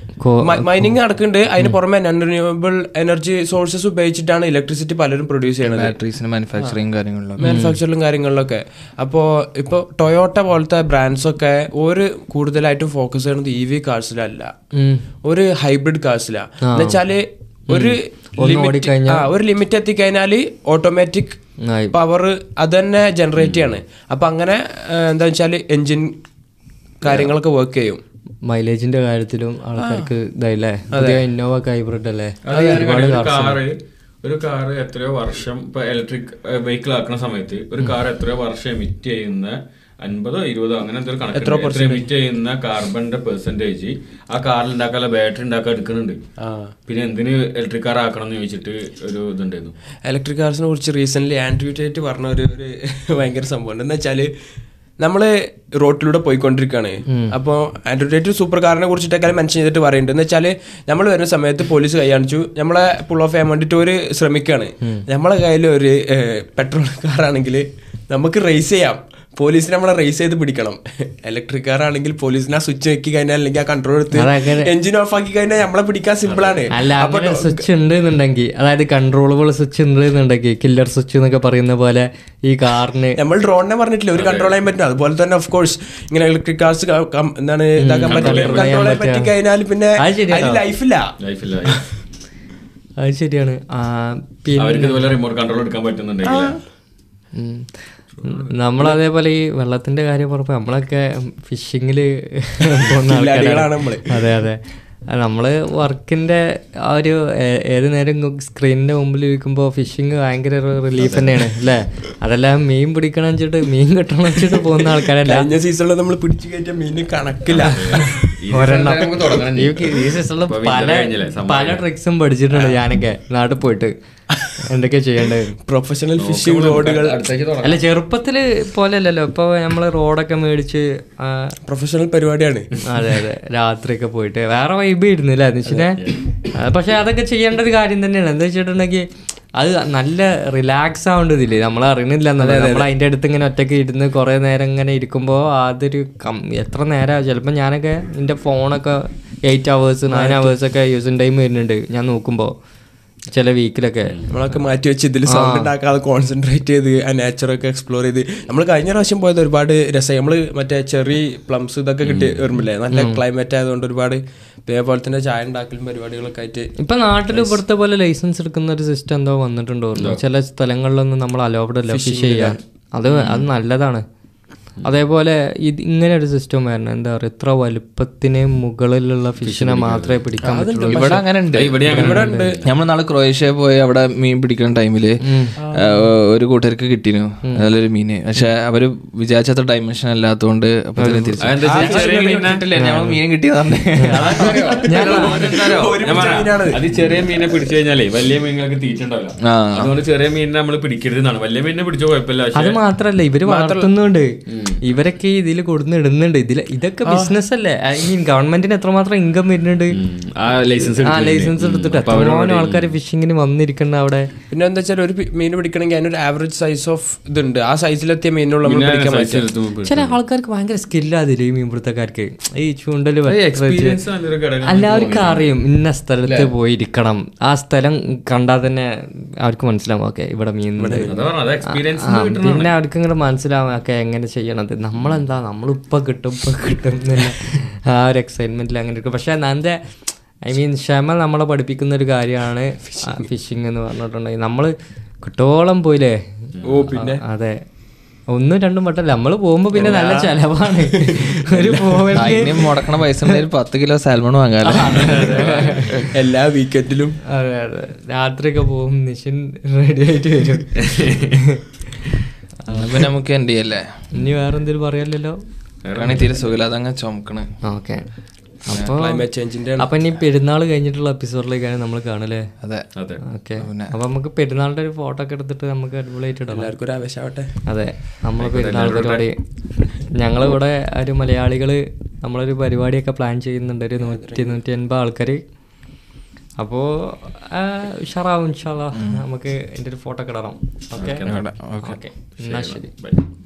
മൈനിങ് നടക്കുന്നുണ്ട് അതിന് പുറമെ നോൺ റിന്യൂവബിൾ എനർജി സോഴ്സസ് ഉപയോഗിച്ചിട്ടാണ് ഇലക്ട്രിസിറ്റി പലരും പ്രൊഡ്യൂസ് ചെയ്യണത് ബാറ്ററീസിന് മാനുഫാക്ചറിങ് കാര്യങ്ങളിലൊക്കെ മാനുഫാക്ചറിലും കാര്യങ്ങളിലൊക്കെ അപ്പോൾ ഇപ്പോൾ ടൊയോട്ട പോലത്തെ ബ്രാൻഡ്സ് ഒക്കെ ഒരു കൂടുതലായിട്ടും ഫോക്കസ് ചെയ്യുന്നത് ഇ വി കാർസിലല്ല ഒരു ഹൈബ്രിഡ് കാർസിലാണ് എന്നുവെച്ചാല് ഒരു limit- ആ ഒരു ലിമിറ്റ് എത്തിക്കഴിഞ്ഞാല് ഓട്ടോമാറ്റിക് പവർ അത് തന്നെ ജനറേറ്റ് ചെയ്യാണ് അപ്പൊ അങ്ങനെ ആ, എന്താ വെച്ചാല് എഞ്ചിൻ കാര്യങ്ങളൊക്കെ വർക്ക് ചെയ്യും മൈലേജിന്റെ കാര്യത്തിലും ആൾക്കാർക്ക് ഇതായില്ലേ പുതിയ ഇന്നോവ ഹൈബ്രിഡ് അല്ലേ ഒരു കാറ് ഒരു കാറ് എത്രയോ വർഷം ഇപ്പൊ ഇലക്ട്രിക് വെഹിക്കിൾ ആക്കുന്ന സമയത്ത് ഒരു കാർ എത്രയോ വർഷം എമിറ്റ് ചെയ്യുന്ന അൻപതോ ഇരുപതോ അങ്ങനെ എന്തൊരു കണക്ക് എമിറ്റ് ചെയ്യുന്ന കാർബണിന്റെ പെർസെന്റേജ് ആ കാറിൽ ഉണ്ടാക്കാനുള്ള ബാറ്ററി ഉണ്ടാക്കാൻ എടുക്കുന്നുണ്ട് പിന്നെ എന്തിന് ഇലക്ട്രിക് കാർ ആക്കണം എന്ന് ചോദിച്ചിട്ട് ഒരു ഇതുണ്ടായിരുന്നു ഇലക്ട്രിക് കാർസിനെ കുറിച്ച് റീസെന്റ് ആൻഡ്രൂ ടേറ്റ് പറഞ്ഞ ഒരു ഒരു ഭയങ്കര സംഭവം എന്ന് വെച്ചാല് നമ്മള് റോട്ടിലൂടെ പോയിക്കൊണ്ടിരിക്കുകയാണ് അപ്പോൾ ആൻഡ്രൂ ടേറ്റ് സൂപ്പർ കാറിനെ കുറിച്ചിട്ടൊക്കെ മെൻഷൻ ചെയ്തിട്ട് പറയുന്നുണ്ട് എന്ന് വെച്ചാൽ നമ്മൾ വരുന്ന സമയത്ത് പോലീസ് കൈ കാണിച്ചു നമ്മളെ പുൾ ഓഫ് ചെയ്യാൻ വേണ്ടിയിട്ട് ഒരു ശ്രമിക്കുകയാണ് നമ്മളെ കയ്യിൽ ഒരു പെട്രോൾ കാറാണെങ്കിൽ നമുക്ക് റേസ് ചെയ്യാം പോലീസിനെ നമ്മളെ റേസ് ചെയ്ത് പിടിക്കണം ഇലക്ട്രിക് കാർ ആണെങ്കിൽ പോലീസിനെ ആ സ്വിച്ച് വെക്കി കഴിഞ്ഞാൽ അല്ലെങ്കിൽ ആ കൺട്രോൾ എടുത്ത് എഞ്ചിൻ ഓഫ് ആക്കി കഴിഞ്ഞാൽ നമ്മളെ പിടിക്കാൻ സിമ്പിൾ ആണ് അല്ല അങ്ങനെ സ്വിച്ച് ഉണ്ട് എന്നുണ്ടെങ്കിൽ അതായത് കൺട്രോളബിൾ സ്വിച്ച് ഉണ്ട് എന്നുണ്ടെങ്കിൽ കില്ലർ സ്വിച്ച് എന്നൊക്കെ പറയുന്ന പോലെ ഈ കാറിന് നമ്മൾ ഡ്രോണിനെ പറഞ്ഞിട്ടില്ല ഒരു കൺട്രോൾ ചെയ്യാൻ പറ്റും അതുപോലെ തന്നെ ഓഫ് കോഴ്സ് ഇങ്ങനെ ഇലക്ട്രിക് കാർസ് എന്താണ് ഇതാക്കാൻ പറ്റില്ല കൺട്രോൾ ചെയ്യാൻ പറ്റി കഴിഞ്ഞാൽ പിന്നെ അത് ശരിയാ. അതിൽ ലൈഫില്ല ലൈഫില്ല അത് ശരിയാണ് ആ, പിന്നെ അവർക്ക് ഇതുപോലെ റിമോട്ട് കൺട്രോൾ എടുക്കാൻ പറ്റുന്നുണ്ടെങ്കിൽ ഉം. നമ്മളതേപോലെ ഈ വെള്ളത്തിന്റെ കാര്യം പറഞ്ഞപ്പോ നമ്മളൊക്കെ ഫിഷിങ്ങില് പോകുന്ന കില്ലാടികളാണ് ആൾക്കാരാണ് നമ്മള്. അതെ അതെ അത് നമ്മള് വർക്കിന്റെ ആ ഒരു ഏ- ഏത് നേരം സ്ക്രീനിന്റെ മുമ്പിൽ ഇരിക്കുമ്പോൾ ഫിഷിങ് ഭയങ്കര റിലീഫ് തന്നെയാണ് അല്ലേ അതെല്ലാം മീൻ പിടിക്കണം വെച്ചിട്ട് മീൻ കിട്ടണം വെച്ചിട്ട് പോകുന്ന ആൾക്കാരല്ല കഴിഞ്ഞ സീസണിൽ നമ്മൾ പിടിച്ചു കയറ്റിയ മീന് കണക്കില്ല ഒരെണ്ണം നമുക്ക് തുടങ്ങണം ഈ ഈ സീസണില് ഇപ്പൊ പല winter കഴിഞ്ഞില്ലേ, summer പല ട്രിക്സും പഠിച്ചിട്ടുണ്ട് ഞാനൊക്കെ നാട്ടിൽ പോയിട്ട് എന്തൊക്കെ ചെയ്യേണ്ടത് പ്രൊഫഷണൽ ഫിഷിംഗ് റോഡുകൾ അടുത്തേക്ക് തുടങ്ങാം അല്ല ചെറുപ്പത്തില് പോലെയല്ലല്ലോ ഇപ്പൊ നമ്മള് റോഡൊക്കെ മേടിച്ച് ആ, പ്രൊഫഷണൽ പരിപാടിയാണ് അതെ അതെ രാത്രിയൊക്കെ പോയിട്ട് വേറെ വൈബ് ആയിരുന്നു അല്ലേ എന്ന് വെച്ചാൽ പക്ഷെ അതൊക്കെ ചെയ്യേണ്ട ഒരു കാര്യം തന്നെയാണ് എന്താ വെച്ചിട്ടുണ്ടെങ്കിൽ അത് നല്ല റിലാക്സ് ആവേണ്ടതില്ലേ നമ്മൾ അറിയണില്ല എന്നല്ല നമ്മൾ അതിൻ്റെ അടുത്ത് ഇങ്ങനെ ഒറ്റയ്ക്ക് ഇരുന്ന് കുറേ നേരം ഇങ്ങനെ ഇരിക്കുമ്പോൾ അതൊരു കം എത്ര നേരം ചിലപ്പോൾ ഞാനൊക്കെ എൻ്റെ ഫോണൊക്കെ എയ്റ്റ് അവേഴ്സ് നയൻ അവേഴ്സ് ഒക്കെ യൂസിങ് ടൈം വരുന്നുണ്ട് ഞാൻ നോക്കുമ്പോൾ ചില വീക്കിലൊക്കെ നമ്മളൊക്കെ മാറ്റി വെച്ച് ഇതിൽ സൗണ്ട് ഉണ്ടാക്കാതെ കോൺസെൻട്രേറ്റ് ചെയ്ത് ആ നാച്ചറൊക്കെ എക്സ്പ്ലോർ ചെയ്ത് നമ്മൾ കഴിഞ്ഞ പ്രാവശ്യം പോയത് ഒരുപാട് രസമായി നമ്മൾ മറ്റേ ചെറി പ്ലംസ് ഇതൊക്കെ കിട്ടി ഓർമ്മയില്ലേ നല്ല ക്ലൈമറ്റ് ആയതുകൊണ്ട് ഒരുപാട് ഇതേപോലെ തന്നെ ചായ ഉണ്ടാക്കലും പരിപാടികളൊക്കെ ആയിട്ട് ഇപ്പൊ നാട്ടിൽ ഇവിടുത്തെ പോലെ ലൈസൻസ് എടുക്കുന്ന ഒരു സിസ്റ്റം എന്തോ വന്നിട്ടുണ്ടോ ചില സ്ഥലങ്ങളിലൊന്നും നമ്മൾ അലോവ്ഡ് അല്ല ഫിഷ് ചെയ്യാൻ അത് അത് നല്ലതാണ് അതേപോലെ ഇത് ഇങ്ങനെ ഒരു സിസ്റ്റം വരണം എന്താ പറയുക ഇത്ര വലുപ്പത്തിന് മുകളിലുള്ള ഫിഷിനെ മാത്രമേ പിടിക്കാൻ പറ്റുള്ളൂ ഇവിടെ അങ്ങനെ ഉണ്ട് ഇവിടെ അങ്ങനെ നമ്മൾ നാളെ ക്രൊയേഷ്യ പോയി അവിടെ മീൻ പിടിക്കുന്ന ടൈമില് ഒരു കൂട്ടർക്ക് കിട്ടിയിരുന്നു നല്ലൊരു മീന് പക്ഷെ അവര് വിചാരിച്ചത്ര ഡൈമെൻഷൻ അല്ലാത്തതുകൊണ്ട് അപ്പൊ തന്നെ തിരിച്ചു അതെന്താ വെച്ചാ ചെറിയ മീനിനെ ഞങ്ങൾ മീൻ കിട്ടിയതാണ് ഞാൻ പറയാം, അത് ചെറിയ മീനെ പിടിച്ചു കഴിഞ്ഞാലേ വലിയ മീനുകൾക്ക് തീറ്റ ഉണ്ടാവില്ല ആ. അതുകൊണ്ട് ചെറിയ മീനിനെ നമ്മൾ പിടിക്കരുതെന്നാണ് വലിയ മീനിനെ പിടിച്ച കുഴപ്പമില്ല അത് പക്ഷേ മാത്രല്ല ഇവര് വളർത്തുന്നുണ്ട് ഇവരൊക്കെ ഇതിൽ കൊടുന്ന് ഇടുന്നുണ്ട് ഇതിൽ ഇതൊക്കെ ബിസിനസ് അല്ലേ ഐ മീൻ ഗവൺമെന്റിന് എത്രമാത്രം ഇൻകം വരുന്നുണ്ട് ആ ലൈസൻസ് ആ ലൈസൻസ് എടുത്തിട്ട് എത്രമാനം ആൾക്കാർ ഫിഷിങ്ങിന് വന്നിരിക്കുന്ന അവിടെ പിന്നെ എന്താ വെച്ചാൽ ഒരു പി- മീൻ പിടിക്കണമെങ്കിൽ അതിനൊരു ആവറേജ് സൈസ് ഓഫ് ഇതുണ്ട് ആ സൈസിലെത്തിയ മീനുള്ള നമ്മൾ പിടിക്കാൻ പറ്റും ചില ആൾക്കാർക്ക് ഭയങ്കര സ്കില്ലാതില്ല ഈ മീൻപിടുത്തക്കാർക്ക് ഈ ചൂണ്ടല് എക്സ്പീരിയൻസ് നല്ലൊരു ഘടകം എല്ലാവർക്കും അറിയും ഇന്ന സ്ഥലത്ത് പോയിരിക്കണം ആ സ്ഥലം കണ്ടാൽ തന്നെ അവർക്ക് മനസ്സിലാവും ഓക്കെ ഇവിടെ മീൻ ഉണ്ട്. അതാ പറഞ്ഞത് അത് എക്സ്പീരിയൻസ് ആ, പിന്നെ അവർക്ക് ഇങ്ങോട്ട് മനസ്സിലാവും ഒക്കെ എങ്ങനെ ചെയ്യണത് നമ്മളെന്താ നമ്മളിപ്പോ കിട്ടും ഇപ്പൊ കിട്ടും എന്നുള്ള ആ ഒരു എക്സൈറ്റ്മെന്റിൽ അങ്ങനെ ഇരിക്കും പക്ഷെ എൻ്റെ ഐ മീൻ ക്ഷമ നമ്മളെ പഠിപ്പിക്കുന്ന ഒരു കാര്യമാണ് ഫിഷിംഗ് എന്ന് പറഞ്ഞിട്ടുണ്ടെങ്കിൽ നമ്മള് കിട്ടോളം പോയില്ലേ ഓ പിന്നെ അതെ ഒന്നും രണ്ടും വട്ടല്ല നമ്മള് പോകുമ്പോ പിന്നെ നല്ല ചെലവാണ് ഒരു പോവലിന് അതിന് മുടക്കണ പൈസ ഉണ്ടെങ്കിൽ പത്ത് കിലോ സാൽമൺ വാങ്ങാലോ എല്ലാ വീക്കെൻഡിലും അതെ അതെ രാത്രിയൊക്കെ പോകും നിഷിൻ റെഡി ആയിട്ട് വരും എന്നാ പിന്നെ നമുക്ക് എൻഡ് ചെയ്യല്ലേ ഇനി വേറെ എന്തെങ്കിലും പറയാലല്ലോ ആണെങ്കിൽ തീരെ സുഖമില്ല അതങ്ങ് ചുമക്കണ് ഓക്കെ അപ്പൊ ക്ലൈമറ്റ് ചേഞ്ചിന്റെ അപ്പൊ ഇനി പെരുന്നാൾ കഴിഞ്ഞിട്ടുള്ള എപ്പിസോഡിലേക്കാണ് നമ്മൾ കാണല്ലേ അതെ അതെ ഓക്കെ അപ്പൊ നമുക്ക് പെരുന്നാളിന്റെ ഒരു ഫോട്ടോ ഒക്കെ എടുത്തിട്ട് നമുക്ക് അടിപൊളിയായിട്ട് ഇടാം എല്ലാവർക്കും ഒരു ആവേശമാവട്ടെ അതെ നമ്മളെ പെരുന്നാൾ പരിപാടി ഞങ്ങളിവിടെ ഒരു മലയാളികള് നമ്മളൊരു പരിപാടിയൊക്കെ പ്ലാൻ ചെയ്യുന്നുണ്ട് ഒരു നൂറ്റി നൂറ്റി എൺപത് ആൾക്കാർ അപ്പോൾ ഉഷാറാവും ഇൻഷാല്ലാ നമുക്ക് എൻ്റെ ഒരു ഫോട്ടോ ഒക്കെ ഇടണം ഓക്കെ ഓക്കെ എന്നാൽ ശരി ബൈ